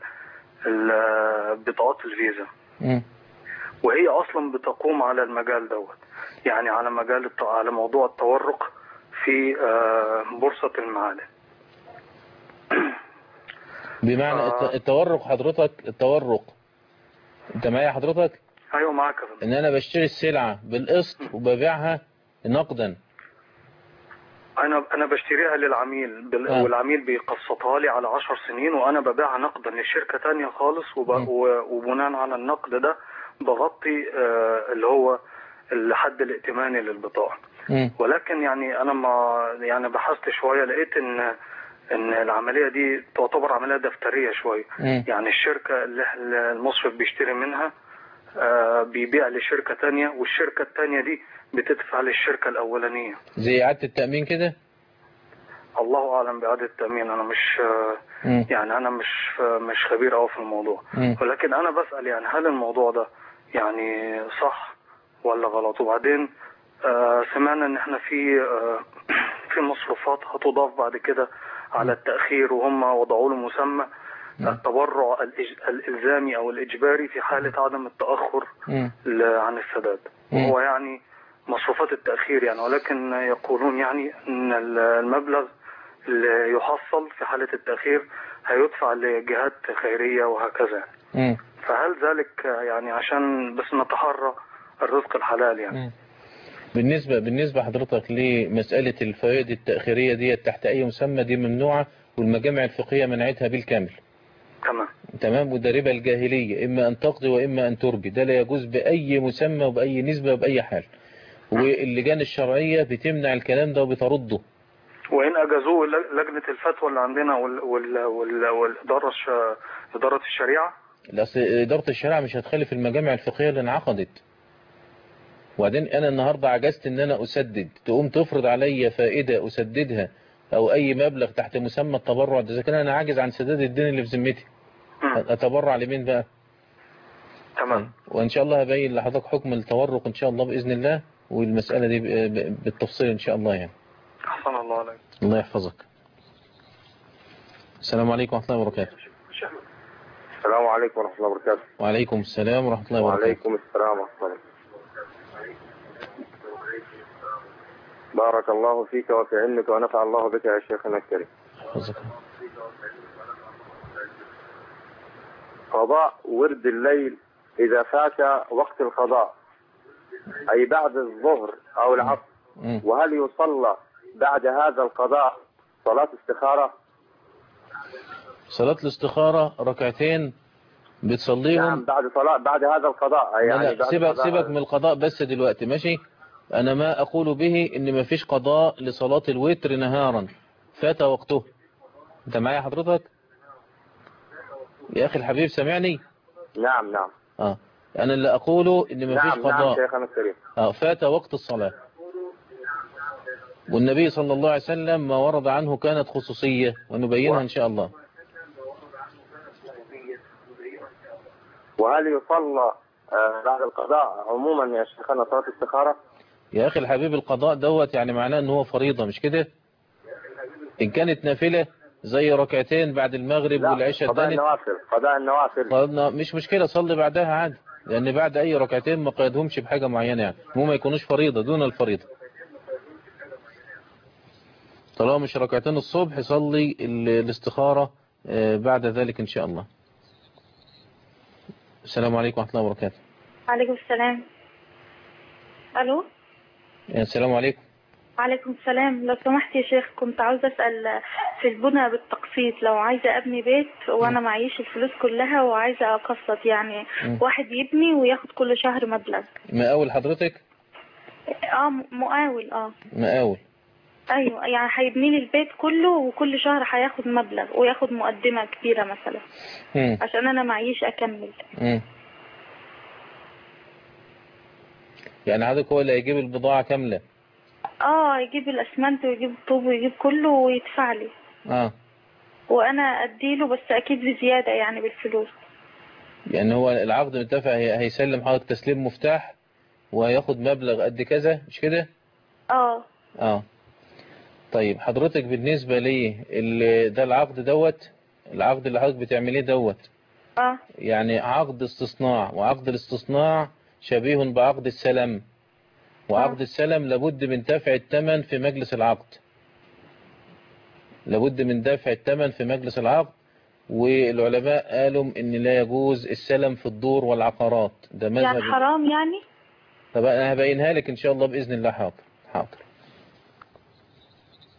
ال- بطاقات الفيزا مم. وهي اصلا بتقوم على المجال دوت يعني على مجال الت- على موضوع التورق في آه، بورصة المعادن بمعنى الت- التورق حضرتك التورق انت معايا حضرتك ايوه معاك يا فندم. ان انا بشتري السلعة بالقسط وببيعها نقدا انا انا بشتريها للعميل بال... آه. والعميل بيقسطها لي على 10 سنين وانا ببيعها نقدا لشركه تانية خالص وب... و... وبناء على النقد ده بغطي آه اللي هو الحد الائتماني للبضاعه مم. ولكن يعني انا ما يعني بحثت شويه لقيت ان ان العمليه دي تعتبر عمليه دفتريه شويه مم. يعني الشركه اللي اللي المصرف بيشتري منها آه بيبيع لشركه تانية والشركه التانية دي بتدفع للشركه الاولانيه زي إعادة التأمين كده الله اعلم باعاده التامين انا مش آه، مم. يعني انا مش مش خبير قوي في الموضوع مم. ولكن انا بسال يعني هل الموضوع ده يعني صح ولا غلط وبعدين آه سمعنا ان احنا في آه في مصروفات هتضاف بعد كده على التاخير وهم وضعوا له مسمى التبرع الإج- الالزامي او الاجباري في حاله عدم التاخر مم. ل- عن السداد مم. وهو يعني مصروفات التأخير يعني ولكن يقولون يعني أن ال- المبلغ اللي يحصل في حالة التأخير هيدفع لجهات خيرية وهكذا مم. فهل ذلك يعني عشان بس نتحرى الرزق الحلال يعني مم. بالنسبة بالنسبة حضرتك لمسألة الفوائد التأخيرية دي تحت أي مسمى دي ممنوعة والمجامع الفقهية منعتها بالكامل تمام تمام وده ربا الجاهلية إما أن تقضي وإما أن تربي ده لا يجوز بأي مسمى وبأي نسبة وبأي حال واللجان الشرعية بتمنع الكلام ده وبترده وإن أجازوه ل- لجنة الفتوى اللي عندنا وال وال وال والإدارة الش... إدارة الشريعة الأصل إدارة الشريعة مش هتخالف المجامع الفقهية اللي انعقدت وبعدين أنا النهاردة عجزت إن أنا أسدد تقوم تفرض عليا فائدة أسددها أو أي مبلغ تحت مسمى التبرع ده إذا كان أنا عاجز عن سداد الدين اللي في ذمتي أتبرع لمين بقى؟ تمام وإن شاء الله هبين لحضرتك حكم التورق إن شاء الله بإذن الله والمسألة دي ب- ب- بالتفصيل إن شاء الله يعني أحسن الله عليك الله يحفظك السلام عليكم ورحمة الله وبركاته السلام عليكم ورحمة الله وبركاته وعليكم السلام ورحمة الله وبركاته وعليكم السلام ورحمة الله بارك الله فيك وفي علمك ونفع الله بك يا شيخنا الكريم يحفظك قضاء ورد الليل إذا فات وقت القضاء أي بعد الظهر أو العصر مم. وهل يصلى بعد هذا القضاء صلاة استخارة صلاة الاستخارة ركعتين بتصليهم نعم بعد صلاة بعد هذا القضاء أي لا يعني لا بعد سيبك قضاء- سيبك من القضاء بس دلوقتي ماشي انا ما اقول به ان ما فيش قضاء لصلاة الوتر نهارا فات وقته انت معايا حضرتك يا اخي الحبيب سامعني نعم نعم اه انا اللي اقوله ان ما فيش نعم نعم قضاء شيخنا الكريم اه فات وقت الصلاة والنبي صلى الله عليه وسلم ما ورد عنه كانت خصوصية ونبينها ان شاء الله وهل يصلى آه، بعد القضاء عموما يا شيخنا صلاة استخارة يا اخي الحبيب القضاء دوت يعني معناه ان هو فريضة مش كده ان كانت نافلة زي ركعتين بعد المغرب والعشاء قضاء ادانت النوافل قضاء النوافل قلنا مش مشكلة صلي بعدها عادي لان بعد اي ركعتين ما قيدهمش بحاجة معينة يعني مو ما يكونوش فريضة دون الفريضة طالما مش ركعتين الصبح صلي ال- الاستخارة آه، بعد ذلك ان شاء الله السلام عليكم ورحمة الله وبركاته عليكم السلام الو يا السلام عليكم عليكم السلام لو سمحت يا شيخ كنت عاوزة أسأل في البنى بالتقسيط لو عايزة أبني بيت وأنا معيش الفلوس كلها وعايزة أقسط يعني مم. واحد يبني وياخد كل شهر مبلغ مقاول حضرتك اه م- مقاول اه مقاول ايوه يعني هيبني لي البيت كله وكل شهر هياخد مبلغ وياخد مقدمة كبيرة مثلا مم. عشان انا معيش اكمل مم. يعني حضرتك هو اللي هيجيب البضاعة كاملة اه يجيب الاسمنت ويجيب الطوب ويجيب كله ويدفع لي اه وانا اديله بس اكيد بزيادة يعني بالفلوس يعني هو العقد متفق هي- هيسلم حضرتك تسليم مفتاح وهياخد مبلغ قد كذا مش كده اه اه طيب حضرتك بالنسبة لي ال- ده العقد دوت العقد اللي حضرتك بتعمليه دوت اه يعني عقد استصناع وعقد الاستصناع شبيه بعقد السلم وعقد السلم لابد من دفع الثمن في مجلس العقد لابد من دفع الثمن في مجلس العقد والعلماء قالوا ان لا يجوز السلم في الدور والعقارات ده مذهب يعني حرام يعني طب انا هبينها لك ان شاء الله باذن الله حاضر حاضر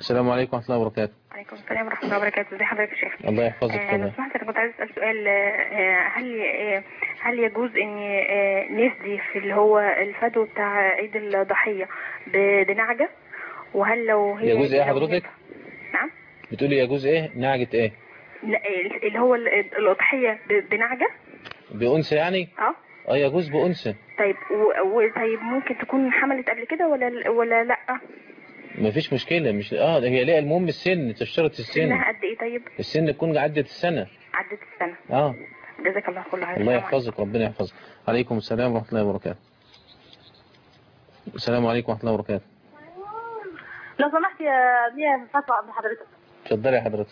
السلام عليكم ورحمة الله وبركاته عليكم السلام ورحمة الله وبركاته ازي حضرتك يا شيخ الله يحفظك آه، لو كده سمحت انا كنت عايز اسال سؤال آه، هل آه، هل يجوز ان آه، نفدي في اللي هو الفدو بتاع عيد الضحيه ب- بنعجه وهل لو هي يجوز ايه لو حضرتك هي- نعم بتقولي يجوز ايه نعجة ايه لا اللي هو ال- الاضحيه ب- بنعجه بأنثى يعني اه اه يجوز بأنثى طيب و- وطيب ممكن تكون حملت قبل كده ولا ولا لا مفيش مشكلة مش اه هي ليه المهم السن تشترط السن سنها قد ايه طيب السن تكون عدت السنة عدت السنه اه جزاك الله كل خير الله يحفظك ربنا يحفظك عليكم السلام ورحمة الله وبركاته السلام عليكم ورحمة الله وبركاته لو سمحت يا ميا فتوى عند حضرتك اتفضلي يا حضرتك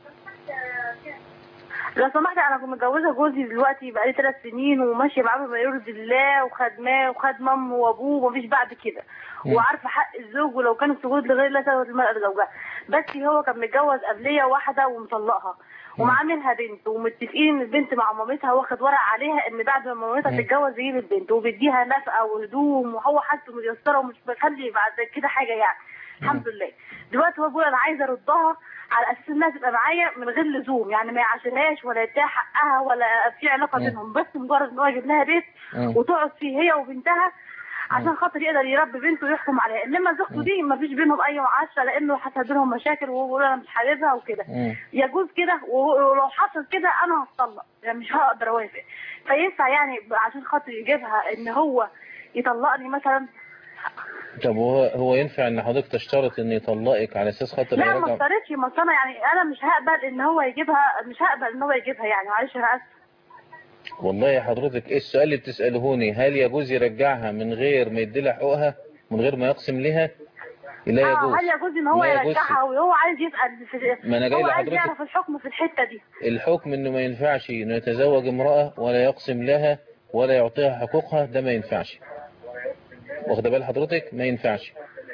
لو سمحت انا كنت متجوزه جوزي دلوقتي بقالي ثلاث سنين وماشيه معاه بما يرضي الله وخدماه وخد مامه وابوه ومفيش بعد كده مم. وعارفه حق الزوج ولو كان السجود لغير الله سوت المرأة زوجها بس هو كان متجوز قبليه واحده ومطلقها ومعاه منها بنت ومتفقين ان البنت مع مامتها واخد ورق عليها ان بعد ما مامتها مم. تتجوز يجيب البنت وبيديها نفقه وهدوم وهو حالته ميسره ومش مخلي بعد كده حاجه يعني الحمد لله دلوقتي هو بيقول انا عايزه اردها على اساس انها تبقى معايا من غير لزوم يعني ما يعاشرهاش ولا يديها حقها ولا في علاقه مم. بينهم بس مجرد ان هو يجيب لها بيت مم. وتقعد فيه هي وبنتها عشان خاطر يقدر يربي بنته ويحكم عليها انما زوجته دي ما فيش بينهم اي معاشره لانه حصل بينهم مشاكل وهو بيقول انا مش حاببها وكده يجوز كده ولو حصل كده انا هتطلق يعني مش هقدر اوافق فينفع يعني عشان خاطر يجيبها ان هو يطلقني مثلا طب هو هو ينفع ان حضرتك تشترط ان يطلقك على اساس خاطر لا ما يرجع افترضش ما أصل انا يعني انا مش هقبل ان هو يجيبها مش هقبل ان هو يجيبها يعني معلش انا اسف والله يا حضرتك ايه السؤال اللي بتسألهوني هل يجوز يرجعها من غير ما يديلها حقوقها من غير ما يقسم لها لا اه يجوز هل يجوز ان هو لا يجوز. يرجعها وهو عايز يسال في ما أنا جاي هو عايز لحضرتك. يعرف الحكم في الحته دي الحكم انه ما ينفعش انه يتزوج امرأة ولا يقسم لها ولا يعطيها حقوقها ده ما ينفعش واخد بال حضرتك ما ينفعش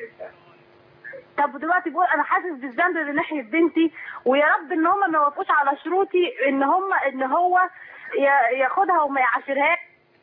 طب دلوقتي بقول انا حاسس بالذنب من ناحيه بنتي ويا رب ان هم ما يوافقوش على شروطي ان هم ان هو ي- ياخدها وما يعاشرهاش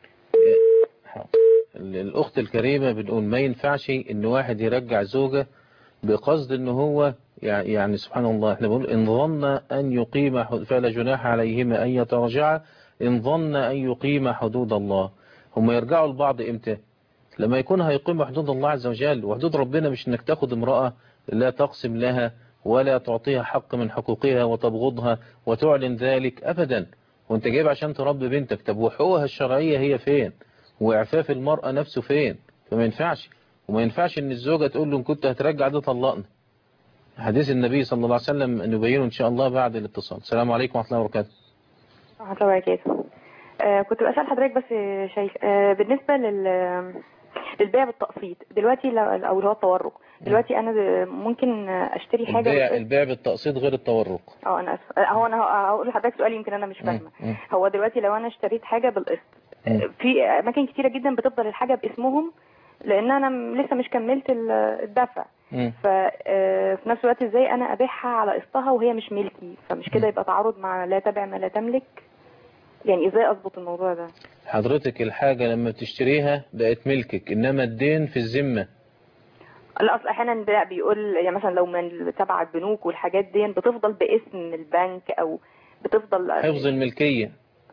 ال- الأخت الكريمة بنقول ما ينفعش إن واحد يرجع زوجة بقصد إن هو يع- يعني سبحان الله احنا بنقول إن ظن أن يقيم حد- فلا جناح عليهما أن يتراجعا إن ظن أن يقيم حدود الله هم يرجعوا لبعض إمتى لما يكون هيقيم حدود الله عز وجل وحدود ربنا مش إنك تاخد امرأة لا تقسم لها ولا تعطيها حق من حقوقها وتبغضها وتعلن ذلك أبدا وانت جايب عشان تربي بنتك طب وحقوقها الشرعية هي فين وإعفاف المرأة نفسه فين فما ينفعش وما ينفعش ان الزوجة تقول له ان كنت هترجع ده طلقنا حديث النبي صلى الله عليه وسلم نبينه ان شاء الله بعد الاتصال السلام عليكم ورحمة الله وبركاته ورحمة الله وبركاته آه كنت بسأل حضرتك بس يا شيخ آه بالنسبة لل للبيع بالتقسيط دلوقتي لو او اللي هو التورق دلوقتي انا ب- ممكن اشتري حاجة البيع بالقسط. البيع بالتقسيط غير التورق اه انا اسف آه، هو انا ه- هقول لحضرتك سؤال يمكن انا مش فاهمه مم. هو دلوقتي لو انا اشتريت حاجة بالقسط مم. في اماكن كتيرة جدا بتفضل الحاجة باسمهم لان انا م- لسه مش كملت ال- الدفع مم. ففي نفس الوقت ازاي انا ابيعها على قسطها وهي مش ملكي فمش كده يبقى تعارض مع لا تبع ما لا تملك يعني ازاي اظبط الموضوع ده حضرتك الحاجة لما بتشتريها بقت ملكك انما الدين في الذمة لا اصل احيانا بقى بيقول يعني مثلا لو من تبع البنوك والحاجات دي بتفضل باسم البنك او بتفضل حفظ الملكية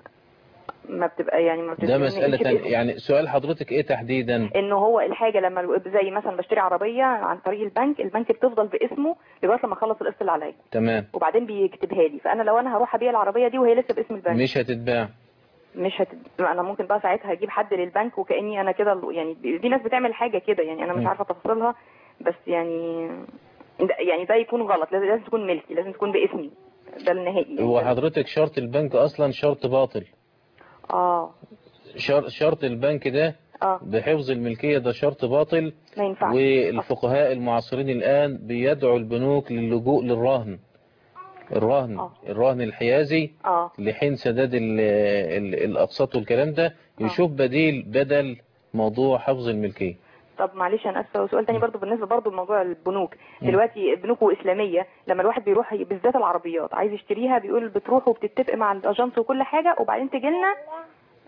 ما بتبقى يعني ما ده بتبقى مسألة تانية. يعني سؤال حضرتك ايه تحديدا انه هو الحاجه لما الو- زي مثلا بشتري عربيه عن طريق البنك البنك بتفضل باسمه لغايه لما اخلص القسط اللي عليا تمام وبعدين بيكتبها لي فانا لو انا هروح ابيع العربيه دي وهي لسه باسم البنك مش هتتباع مش هت... انا ممكن بقى ساعتها اجيب حد للبنك وكاني انا كده يعني في ناس بتعمل حاجه كده يعني انا مش م. عارفه تفاصيلها بس يعني ده يعني ده يكون غلط لازم, لازم تكون ملكي لازم تكون باسمي ده النهائي يعني هو حضرتك شرط البنك اصلا شرط باطل اه شر- شرط البنك ده اه بحفظ الملكية ده شرط باطل ما ينفعش والفقهاء المعاصرين الآن بيدعوا البنوك للجوء للرهن الرهن الرهن الحيازي اه لحين سداد ال- ال- الأقساط والكلام ده يشوف بديل بدل موضوع حفظ الملكية طب معلش انا اسفه وسؤال تاني برضو بالنسبه برضو لموضوع البنوك م. دلوقتي بنوك اسلاميه لما الواحد بيروح بالذات العربيات عايز يشتريها بيقول بتروح وبتتفق مع الاجانس وكل حاجه وبعدين تجي لنا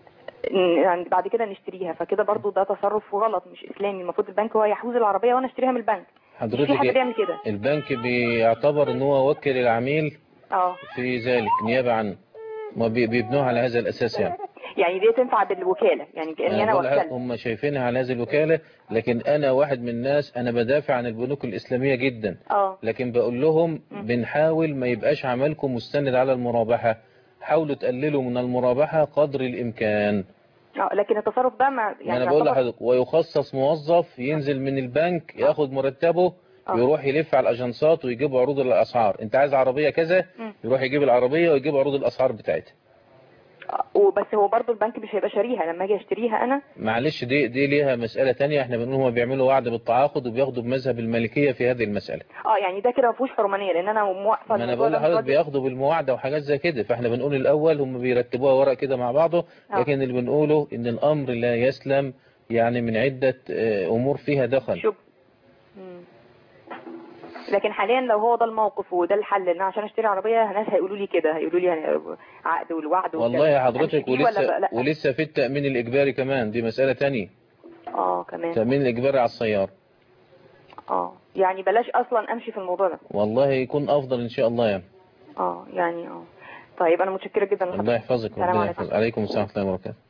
ن- يعني بعد كده نشتريها فكده برضو ده تصرف غلط مش اسلامي المفروض البنك هو يحوز العربيه وانا اشتريها من البنك مش في حد حضرتك بيعمل كده البنك بيعتبر ان هو وكل العميل اه في ذلك نيابة عنه ما بي- بيبنوها على هذا الأساس يعني يعني دي تنفع بالوكاله يعني كاني انا بقول لحضرتك وكلت هم شايفينها على هذه الوكالة لكن أنا واحد من الناس أنا بدافع عن البنوك الإسلامية جدا اه لكن بقول لهم بنحاول ما يبقاش عملكم مستند على المرابحة حاولوا تقللوا من المرابحة قدر الإمكان اه لكن التصرف ده ما ما يعني أنا بقول يعتبر- لحضرتك ويخصص موظف ينزل من البنك ياخد مرتبه آه. يروح يلف على الأجنسات ويجيب عروض الأسعار أنت عايز عربية كذا مم. يروح يجيب العربية ويجيب عروض الأسعار بتاعتها وبس هو برضو البنك مش هيبقى شاريها لما اجي اشتريها انا معلش دي دي ليها مسألة تانية احنا بنقول هما بيعملوا وعد بالتعاقد وبياخدوا بمذهب المالكية في هذه المسألة اه يعني ده كده ما فيهوش حرمانيه لان انا موقفه ما انا الموضوع بقول ده مش لحضرتك راضي- بياخدوا بالمواعدة وحاجات زي كده فاحنا بنقول الاول هم بيرتبوها ورق كده مع بعضه آه. لكن اللي بنقوله ان الامر لا يسلم يعني من عدة آه، امور فيها دخل شوف مم. لكن حاليا لو هو ده الموقف وده الحل ان أنا عشان اشتري عربيه ناس هيقولوا لي كده هيقولوا لي يعني عقد والوعد والله يا والكلام. حضرتك أمشي بيه ولا ولسه بقى؟ لا ولسه في التأمين الإجباري كمان دي مسألة تانية اه كمان التأمين الإجباري على السيارة اه يعني بلاش اصلا امشي في الموضوع ده والله يكون أفضل إن شاء الله يعني اه يعني اه طيب انا متشكره جدا لحضرتك. الله يحفظك السلام ربنا عليكم. يحفظك عليكم السلام ورحمة الله وبركاته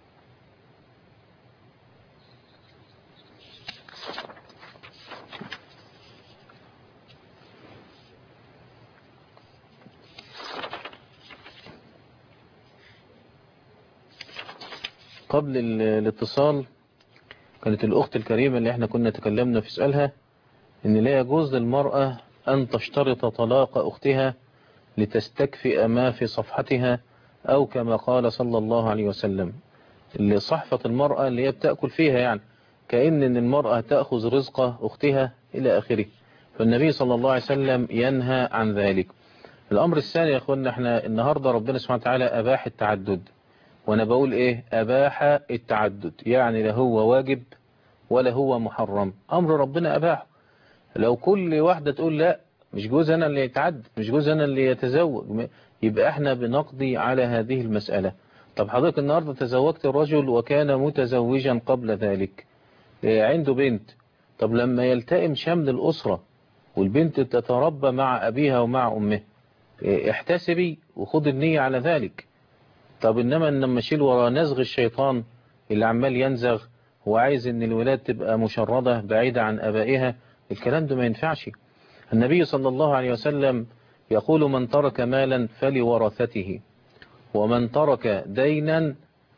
قبل ال- الاتصال كانت الأخت الكريمة اللي احنا كنا تكلمنا في سؤالها إن لا يجوز للمرأة أن تشترط طلاق أختها لتستكفئ ما في صفحتها أو كما قال صلى الله عليه وسلم اللي صحفة المرأة اللي هي بتأكل فيها يعني كأن إن المرأة تأخذ رزق أختها إلى آخره فالنبي صلى الله عليه وسلم ينهى عن ذلك الأمر الثاني يا أخوانا احنا النهاردة ربنا سبحانه وتعالى أباح التعدد وأنا بقول إيه أباح التعدد يعني لا هو واجب ولا هو محرم أمر ربنا أباحه لو كل واحدة تقول لا مش جوز أنا اللي يتعدد مش جوز أنا اللي يتزوج يبقى احنا بنقضي على هذه المسألة طب حضرتك النهاردة تزوجت الرجل وكان متزوجا قبل ذلك إيه، عنده بنت طب لما يلتئم شمل الأسرة والبنت تتربى مع أبيها ومع أمها إيه، احتسبي وخد النية على ذلك طب إنما لما اشيل ورا نزغ الشيطان اللي عمال ينزغ هو عايز ان الولاد تبقى مشردة بعيدة عن أبائها الكلام ده ما ينفعش النبي صلى الله عليه وسلم يقول من ترك مالا فلورثته ومن ترك دينا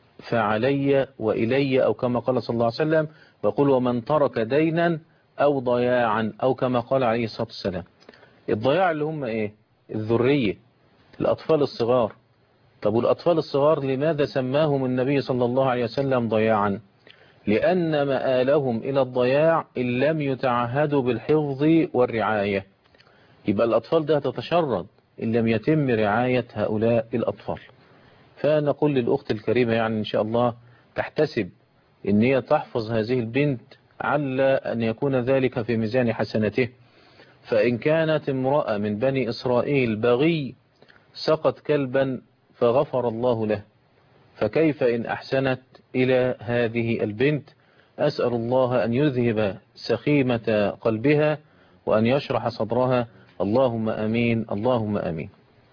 فعلي وإلي أو كما قال صلى الله عليه وسلم ويقول ومن ترك دينا أو ضياعا أو كما قال عليه الصلاة والسلام الضياع اللي هم إيه الذرية الأطفال الصغار طب والأطفال الصغار لماذا سماهم النبي صلى الله عليه وسلم ضياعا لأن مآلهم إلى الضياع إن لم يتعهدوا بالحفظ والرعاية يبقى الأطفال ده تتشرد إن لم يتم رعاية هؤلاء الأطفال فنقول للأخت الكريمة يعني إن شاء الله تحتسب إن هي تحفظ هذه البنت على أن يكون ذلك في ميزان حسنته فإن كانت امرأة من بني إسرائيل بغي سقط كلبا فغفر الله له فكيف إن أحسنت إلى هذه البنت أسأل الله أن يذهب سخيمة قلبها وأن يشرح صدرها اللهم أمين اللهم أمين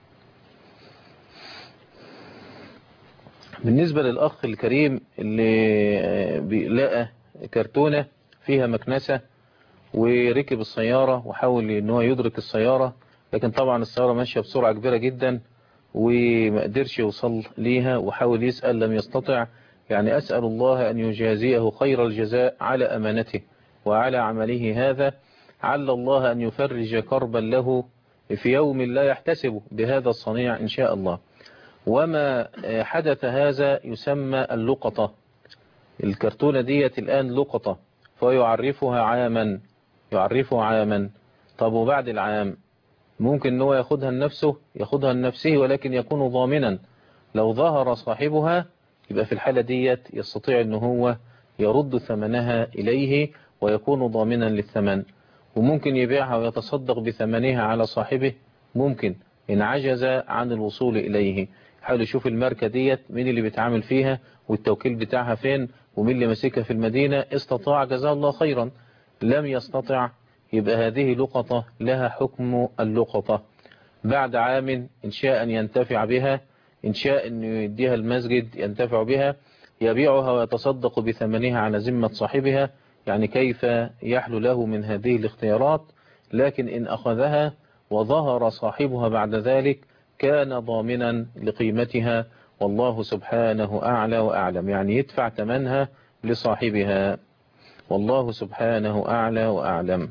بالنسبة للأخ الكريم اللي لقى كرتونة فيها مكنسة وركب السيارة وحاول ان هو يدرك السيارة لكن طبعا السيارة ماشية بسرعة كبيرة جدا وما قدرش يوصل ليها وحاول يسأل لم يستطع يعني أسأل الله أن يجازيه خير الجزاء على أمانته وعلى عمله هذا عل الله أن يفرج كربا له في يوم لا يحتسب بهذا الصنيع إن شاء الله وما حدث هذا يسمى اللقطة الكرتونة ديت الآن لقطة فيعرفها عاما يعرفها عاما طب وبعد العام ممكن ان هو ياخدها لنفسه ياخدها لنفسه ولكن يكون ضامنا لو ظهر صاحبها يبقى في الحالة ديت يستطيع ان هو يرد ثمنها إليه ويكون ضامنا للثمن وممكن يبيعها ويتصدق بثمنها على صاحبه ممكن إن عجز عن الوصول إليه حاول يشوف الماركة ديت مين اللي بيتعامل فيها والتوكيل بتاعها فين ومين اللي ماسكها في المدينة استطاع جزاه الله خيرا لم يستطع يبقى هذه لقطة لها حكم اللقطة بعد عام إن شاء أن ينتفع بها إن شاء أن يديها المسجد ينتفع بها يبيعها ويتصدق بثمنها على ذمة صاحبها يعني كيف يحلو له من هذه الاختيارات لكن إن أخذها وظهر صاحبها بعد ذلك كان ضامنا لقيمتها والله سبحانه أعلى وأعلم يعني يدفع ثمنها لصاحبها والله سبحانه أعلى وأعلم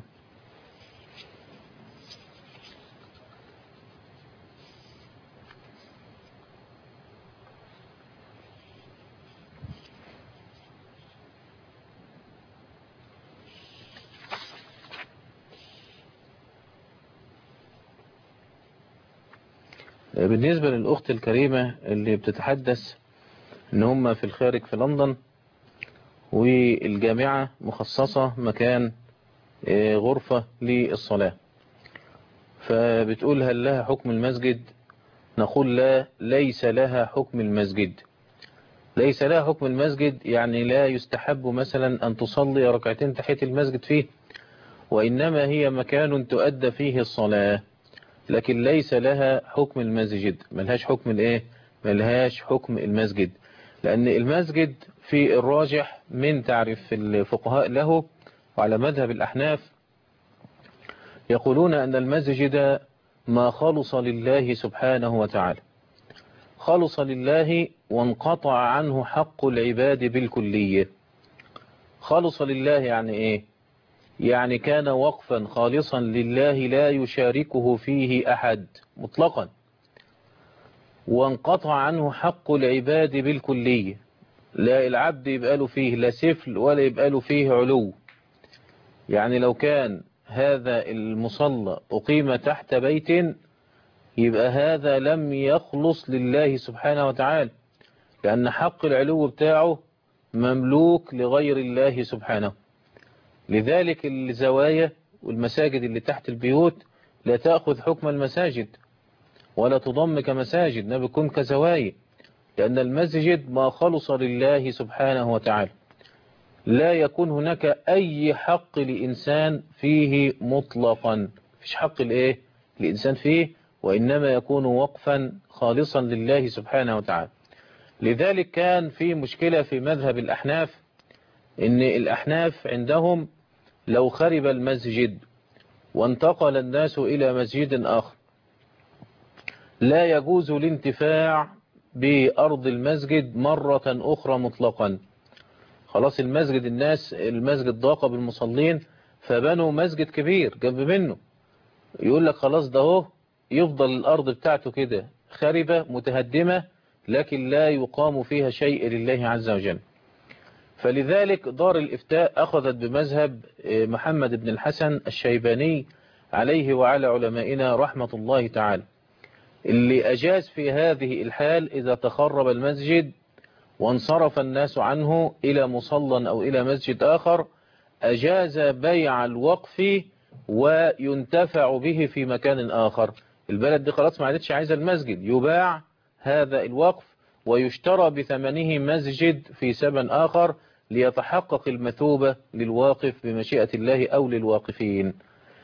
بالنسبة للأخت الكريمة اللي بتتحدث ان هم في الخارج في لندن والجامعة مخصصة مكان غرفة للصلاة فبتقول هل لها حكم المسجد نقول لا ليس لها حكم المسجد ليس لها حكم المسجد يعني لا يستحب مثلا أن تصلي ركعتين تحية المسجد فيه وإنما هي مكان تؤدى فيه الصلاة لكن ليس لها حكم المسجد ملهاش حكم الايه ملهاش حكم المسجد لأن المسجد في الراجح من تعرف الفقهاء له وعلى مذهب الأحناف يقولون أن المسجد ما خلص لله سبحانه وتعالى خلص لله وانقطع عنه حق العباد بالكلية خلص لله يعني ايه يعني كان وقفا خالصا لله لا يشاركه فيه أحد مطلقا وانقطع عنه حق العباد بالكلية لا العبد يبقى له فيه لا سفل ولا يبقى له فيه علو يعني لو كان هذا المصلى أقيم تحت بيت يبقى هذا لم يخلص لله سبحانه وتعالى لأن حق العلو بتاعه مملوك لغير الله سبحانه لذلك الزوايا والمساجد اللي تحت البيوت لا تأخذ حكم المساجد ولا تضم كمساجد ما بيكون كزوايا لأن المسجد ما خلص لله سبحانه وتعالى لا يكون هناك أي حق لإنسان فيه مطلقا فيش حق الإيه الإنسان فيه وإنما يكون وقفا خالصا لله سبحانه وتعالى لذلك كان في مشكلة في مذهب الأحناف إن الأحناف عندهم لو خرب المسجد وانتقل الناس إلى مسجد آخر لا يجوز الانتفاع بأرض المسجد مرة أخرى مطلقا خلاص المسجد الناس المسجد ضاق بالمصلين فبنوا مسجد كبير جنب منه يقول لك خلاص ده هو يفضل الأرض بتاعته كده خربة متهدمة لكن لا يقام فيها شيء لله عز وجل فلذلك دار الإفتاء أخذت بمذهب محمد بن الحسن الشيباني عليه وعلى علمائنا رحمة الله تعالى اللي أجاز في هذه الحال إذا تخرب المسجد وانصرف الناس عنه إلى مصلى أو إلى مسجد آخر أجاز بيع الوقف وينتفع به في مكان آخر البلد دي خلاص ما عادتش عايزة المسجد يباع هذا الوقف ويشترى بثمنه مسجد في ثمن آخر ليتحقق المثوبة للواقف بمشيئة الله أو للواقفين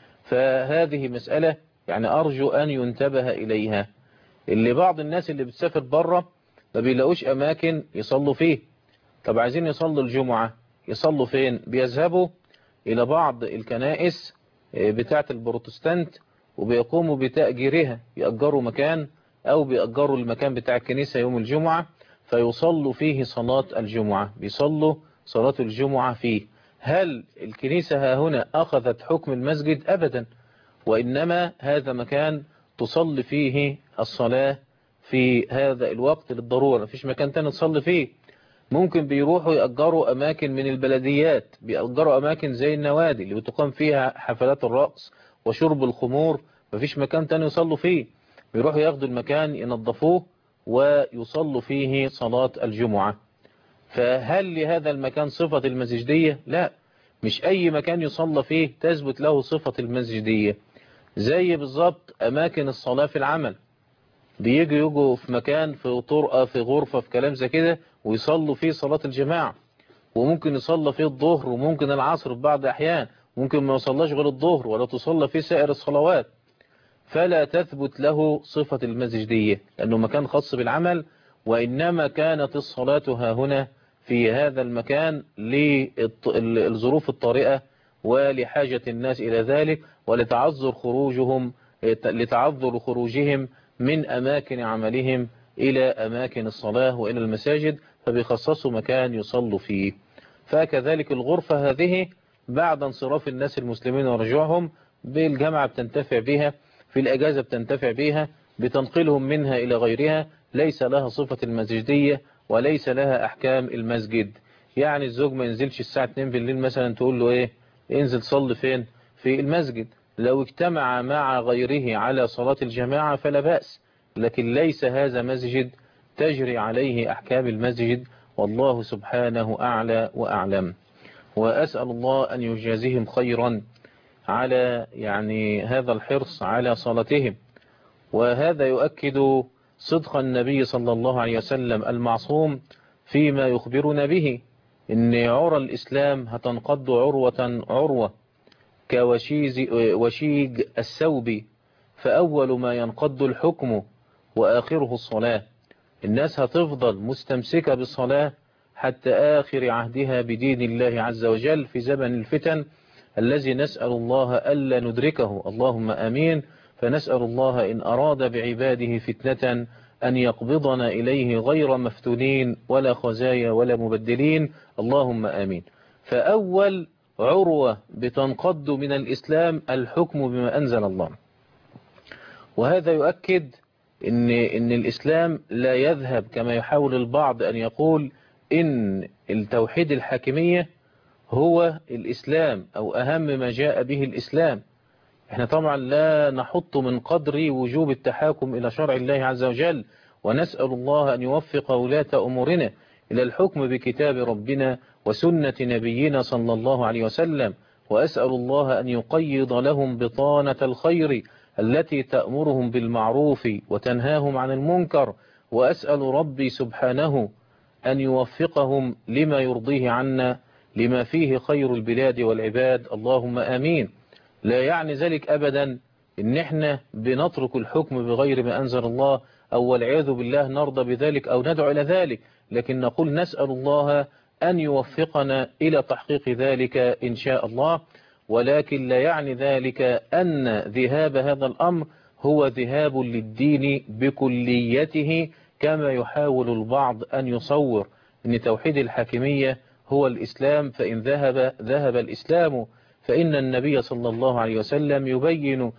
فهذه مسألة يعني أرجو أن ينتبه إليها اللي بعض الناس اللي بتسافر بره ما بيلاقوش أماكن يصلوا فيه طب عايزين يصلوا الجمعة يصلوا فين بيذهبوا إلى بعض الكنائس بتاعة البروتستانت وبيقوموا بتأجيرها يأجروا مكان أو بيأجروا المكان بتاع الكنيسة يوم الجمعة فيصلوا فيه صلاة الجمعة بيصلوا صلاة الجمعة فيه هل الكنيسة ها هنا أخذت حكم المسجد أبدا وإنما هذا مكان تصلي فيه الصلاة في هذا الوقت للضرورة مفيش مكان تاني تصلي فيه ممكن بيروحوا يأجروا أماكن من البلديات بيأجروا أماكن زي النوادي اللي بتقام فيها حفلات الرقص وشرب الخمور مفيش مكان تاني يصلوا فيه بيروحوا ياخدوا المكان ينظفوه ويصلوا فيه صلاة الجمعة فهل لهذا المكان صفة المسجدية؟ لا مش أي مكان يصلى فيه تثبت له صفة المسجدية زي بالظبط أماكن الصلاة في العمل بيجوا يجوا في مكان في طرقة في غرفة في كلام زي كده ويصلوا فيه صلاة الجماعة وممكن يصلى فيه الظهر وممكن العصر في بعض أحيان ممكن ما يصلاش غير الظهر ولا تصلى فيه سائر الصلوات فلا تثبت له صفة المسجدية لأنه مكان خاص بالعمل وإنما كانت الصلاة ها هنا في هذا المكان للظروف الطارئة ولحاجة الناس إلى ذلك ولتعذر خروجهم لتعذر خروجهم من أماكن عملهم إلى أماكن الصلاة وإلى المساجد فبيخصصوا مكان يصلوا فيه فكذلك الغرفة هذه بعد انصراف الناس المسلمين ورجوعهم بالجامعة بتنتفع بها في الأجازة بتنتفع بها بتنقلهم منها إلى غيرها ليس لها صفة المسجدية وليس لها أحكام المسجد يعني الزوج ما ينزلش الساعة 2 بالليل مثلا تقول له إيه انزل صلي فين في المسجد لو اجتمع مع غيره على صلاة الجماعة فلا بأس لكن ليس هذا مسجد تجري عليه أحكام المسجد والله سبحانه أعلى وأعلم وأسأل الله أن يجازيهم خيرا على يعني هذا الحرص على صلاتهم وهذا يؤكد صدق النبي صلى الله عليه وسلم المعصوم فيما يخبرنا به إن عرى الإسلام هتنقض عروة عروة كوشيز وشيج الثوب فأول ما ينقض الحكم وآخره الصلاة الناس هتفضل مستمسكة بالصلاة حتى آخر عهدها بدين الله عز وجل في زمن الفتن الذي نسأل الله ألا ندركه اللهم أمين فنسأل الله إن أراد بعباده فتنة أن يقبضنا إليه غير مفتونين ولا خزايا ولا مبدلين اللهم آمين فأول عروة بتنقض من الإسلام الحكم بما أنزل الله وهذا يؤكد إن, إن الإسلام لا يذهب كما يحاول البعض أن يقول إن التوحيد الحاكمية هو الإسلام أو أهم ما جاء به الإسلام احنا طبعا لا نحط من قدر وجوب التحاكم إلى شرع الله عز وجل ونسأل الله أن يوفق ولاة أمورنا إلى الحكم بكتاب ربنا وسنة نبينا صلى الله عليه وسلم وأسأل الله أن يقيض لهم بطانة الخير التي تأمرهم بالمعروف وتنهاهم عن المنكر وأسأل ربي سبحانه أن يوفقهم لما يرضيه عنا لما فيه خير البلاد والعباد اللهم آمين لا يعني ذلك أبدا إن احنا بنترك الحكم بغير ما أنزل الله أو والعياذ بالله نرضى بذلك أو ندعو إلى ذلك لكن نقول نسأل الله أن يوفقنا إلى تحقيق ذلك إن شاء الله ولكن لا يعني ذلك أن ذهاب هذا الأمر هو ذهاب للدين بكليته كما يحاول البعض أن يصور أن توحيد الحاكمية هو الإسلام فإن ذهب ذهب الإسلام فإن النبي صلى الله عليه وسلم يبين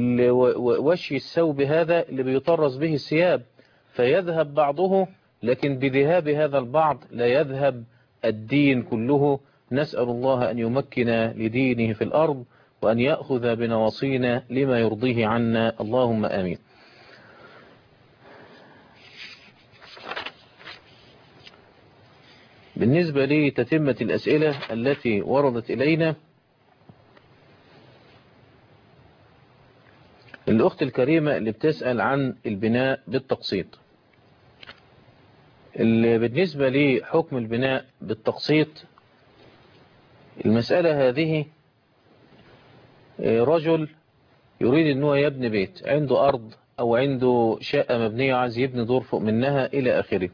وشي الثوب هذا اللي بيطرز به الثياب فيذهب بعضه لكن بذهاب هذا البعض لا يذهب الدين كله نسأل الله أن يمكن لدينه في الأرض وأن يأخذ بنواصينا لما يرضيه عنا اللهم آمين بالنسبة لتتمة الأسئلة التي وردت إلينا الأخت الكريمة اللي بتسأل عن البناء بالتقسيط اللي بالنسبة لحكم البناء بالتقسيط المسألة هذه رجل يريد أنه يبني بيت عنده أرض أو عنده شقة مبنية عايز يبني دور فوق منها إلى آخره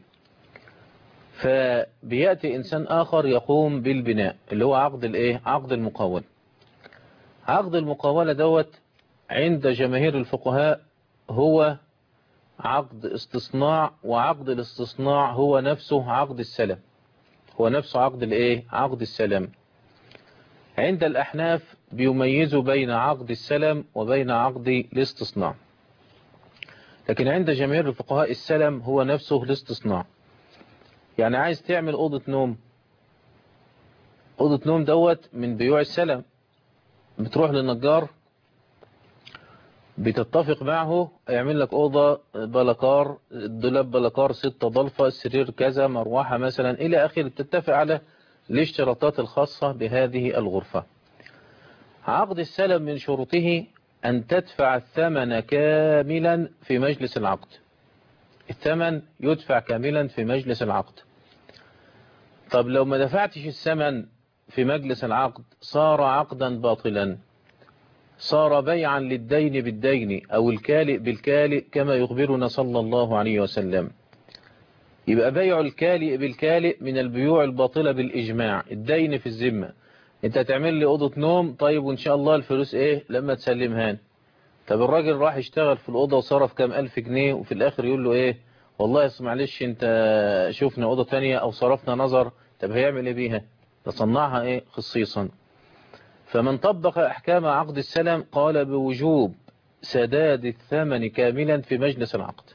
فبيأتي إنسان آخر يقوم بالبناء اللي هو عقد الإيه عقد المقاولة عقد المقاولة دوت عند جماهير الفقهاء هو عقد استصناع وعقد الاستصناع هو نفسه عقد السلم هو نفسه عقد الايه عقد السلم عند الأحناف بيميزوا بين عقد السلم وبين عقد الاستصناع لكن عند جماهير الفقهاء السلم هو نفسه الاستصناع يعني عايز تعمل أوضة نوم أوضة نوم دوت من بيوع السلم بتروح للنجار بتتفق معه يعمل لك أوضة بلكار دولاب بلكار ستة ضلفة سرير كذا مروحة مثلا إلى آخره تتفق على الاشتراطات الخاصة بهذه الغرفة عقد السلم من شروطه أن تدفع الثمن كاملا في مجلس العقد الثمن يدفع كاملا في مجلس العقد طب لو ما دفعتش الثمن في مجلس العقد صار عقدا باطلا صار بيعا للدين بالدين أو الكالئ بالكالئ كما يخبرنا صلى الله عليه وسلم يبقى بيع الكالئ بالكالئ من البيوع الباطلة بالإجماع الدين في الذمة انت هتعمل لي أوضة نوم طيب وإن شاء الله الفلوس إيه لما تسلمها طب الراجل راح يشتغل في الأوضة وصرف كام ألف جنيه وفي الآخر يقول له إيه والله اسمع معلش انت شوفنا أوضة تانية أو صرفنا نظر طب هيعمل إيه بيها تصنعها إيه خصيصا فمن طبق أحكام عقد السلم قال بوجوب سداد الثمن كاملا في مجلس العقد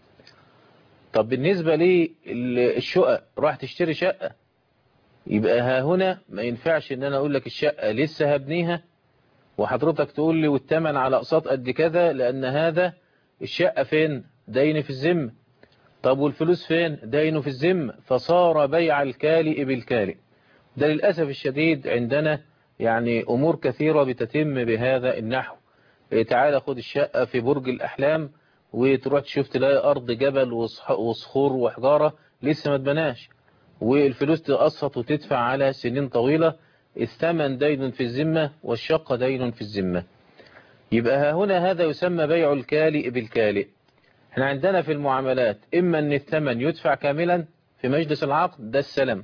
طب بالنسبة لي الشقة راح تشتري شقة يبقى ها هنا ما ينفعش ان انا اقول لك الشقة لسه هبنيها وحضرتك تقول لي والثمن على اقساط قد كذا لان هذا الشقة فين دين في الذمة طب والفلوس فين دين في الذمة فصار بيع الكالئ بالكالئ ده للأسف الشديد عندنا يعني أمور كثيرة بتتم بهذا النحو تعالى خد الشقة في برج الأحلام وتروح تشوف تلاقي أرض جبل وصخور وحجارة لسه ما تبناش والفلوس تقسط وتدفع على سنين طويلة الثمن دين في الذمة والشقة دين في الذمة يبقى هنا هذا يسمى بيع الكالئ بالكالئ احنا عندنا في المعاملات إما أن الثمن يدفع كاملا في مجلس العقد ده السلم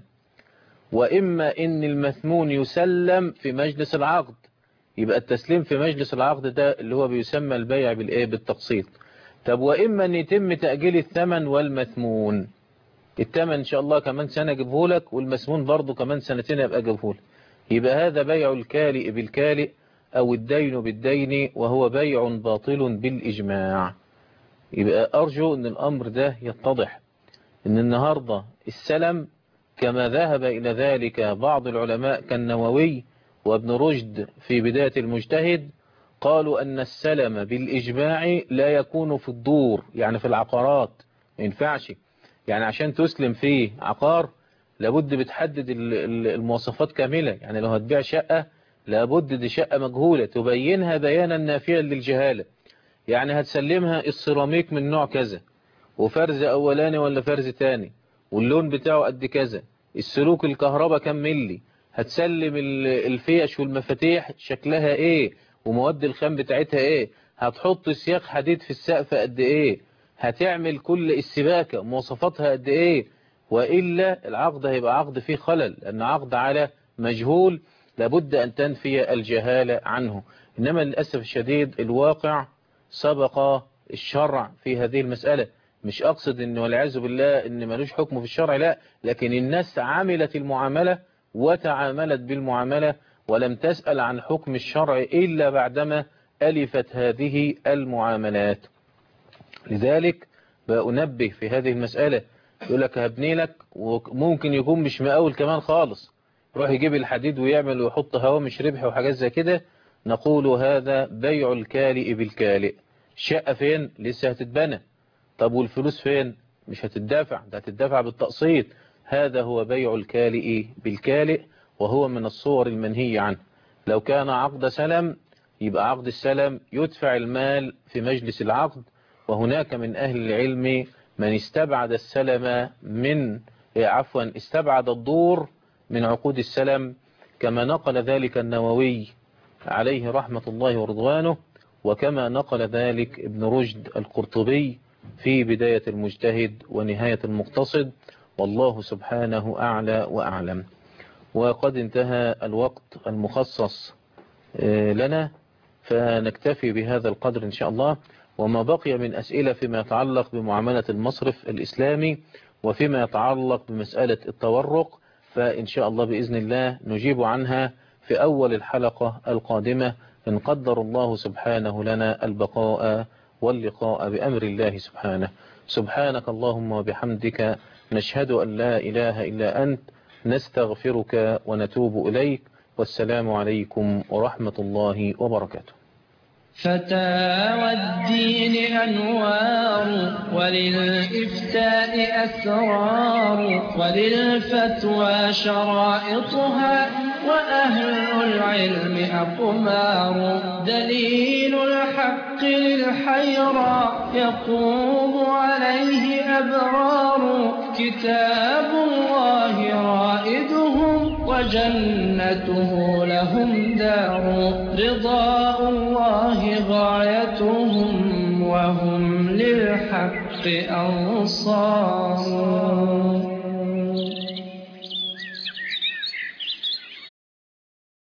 وإما أن المثمون يسلم في مجلس العقد يبقى التسليم في مجلس العقد ده اللي هو بيسمى البيع بالإيه بالتقسيط طب وإما أن يتم تأجيل الثمن والمثمون الثمن إن شاء الله كمان سنة أجيبه لك والمثمون برضه كمان سنتين يبقى أجيبه لك يبقى هذا بيع الكالئ بالكالئ أو الدين بالدين وهو بيع باطل بالإجماع يبقى أرجو أن الأمر ده يتضح أن النهاردة السلم كما ذهب إلى ذلك بعض العلماء كالنووي وابن رشد في بداية المجتهد قالوا أن السلم بالإجماع لا يكون في الدور يعني في العقارات ما ينفعش يعني عشان تسلم في عقار لابد بتحدد المواصفات كاملة يعني لو هتبيع شقة لابد دي شقة مجهولة تبينها بيانا نافيا للجهالة يعني هتسلمها السيراميك من نوع كذا وفرز أولاني ولا فرز تاني واللون بتاعه قد كذا السلوك الكهرباء كم ملي هتسلم الفيش والمفاتيح شكلها ايه ومواد الخام بتاعتها ايه هتحط سياق حديد في السقف قد ايه هتعمل كل السباكة مواصفاتها قد ايه وإلا العقد هيبقى عقد فيه خلل لأن عقد على مجهول لابد أن تنفي الجهالة عنه إنما للأسف الشديد الواقع سبق الشرع في هذه المسألة مش أقصد أنه والعياذ بالله أن ملوش حكم في الشرع لا لكن الناس عملت المعاملة وتعاملت بالمعاملة ولم تسأل عن حكم الشرع إلا بعدما ألفت هذه المعاملات لذلك بأنبه في هذه المسألة يقول لك هبني لك وممكن يكون مش مقاول كمان خالص يروح يجيب الحديد ويعمل ويحط هوامش ربح وحاجات زي كده نقول هذا بيع الكالئ بالكالئ الشقة فين لسه هتتبنى طب والفلوس فين مش هتدفع ده هتدفع بالتقسيط هذا هو بيع الكالئ بالكالئ وهو من الصور المنهي عنه لو كان عقد سلم يبقى عقد السلم يدفع المال في مجلس العقد وهناك من أهل العلم من استبعد السلم من عفوا استبعد الدور من عقود السلم كما نقل ذلك النووي عليه رحمة الله ورضوانه وكما نقل ذلك ابن رشد القرطبي في بداية المجتهد ونهاية المقتصد والله سبحانه أعلى وأعلم وقد انتهى الوقت المخصص لنا فنكتفي بهذا القدر إن شاء الله وما بقي من أسئلة فيما يتعلق بمعاملة المصرف الإسلامي وفيما يتعلق بمسألة التورق فإن شاء الله بإذن الله نجيب عنها في أول الحلقة القادمة إن قدر الله سبحانه لنا البقاء واللقاء بأمر الله سبحانه سبحانك اللهم وبحمدك نشهد أن لا إله إلا أنت نستغفرك ونتوب إليك والسلام عليكم ورحمة الله وبركاته فتاوى الدين أنوار وللإفتاء أسرار وللفتوى شرائطها وأهل العلم أقمار دليل الحق للحيرى يقوم عليه أبرار كتاب الله رائع وجنته لهم دار رضاء الله غايتهم وهم للحق أنصار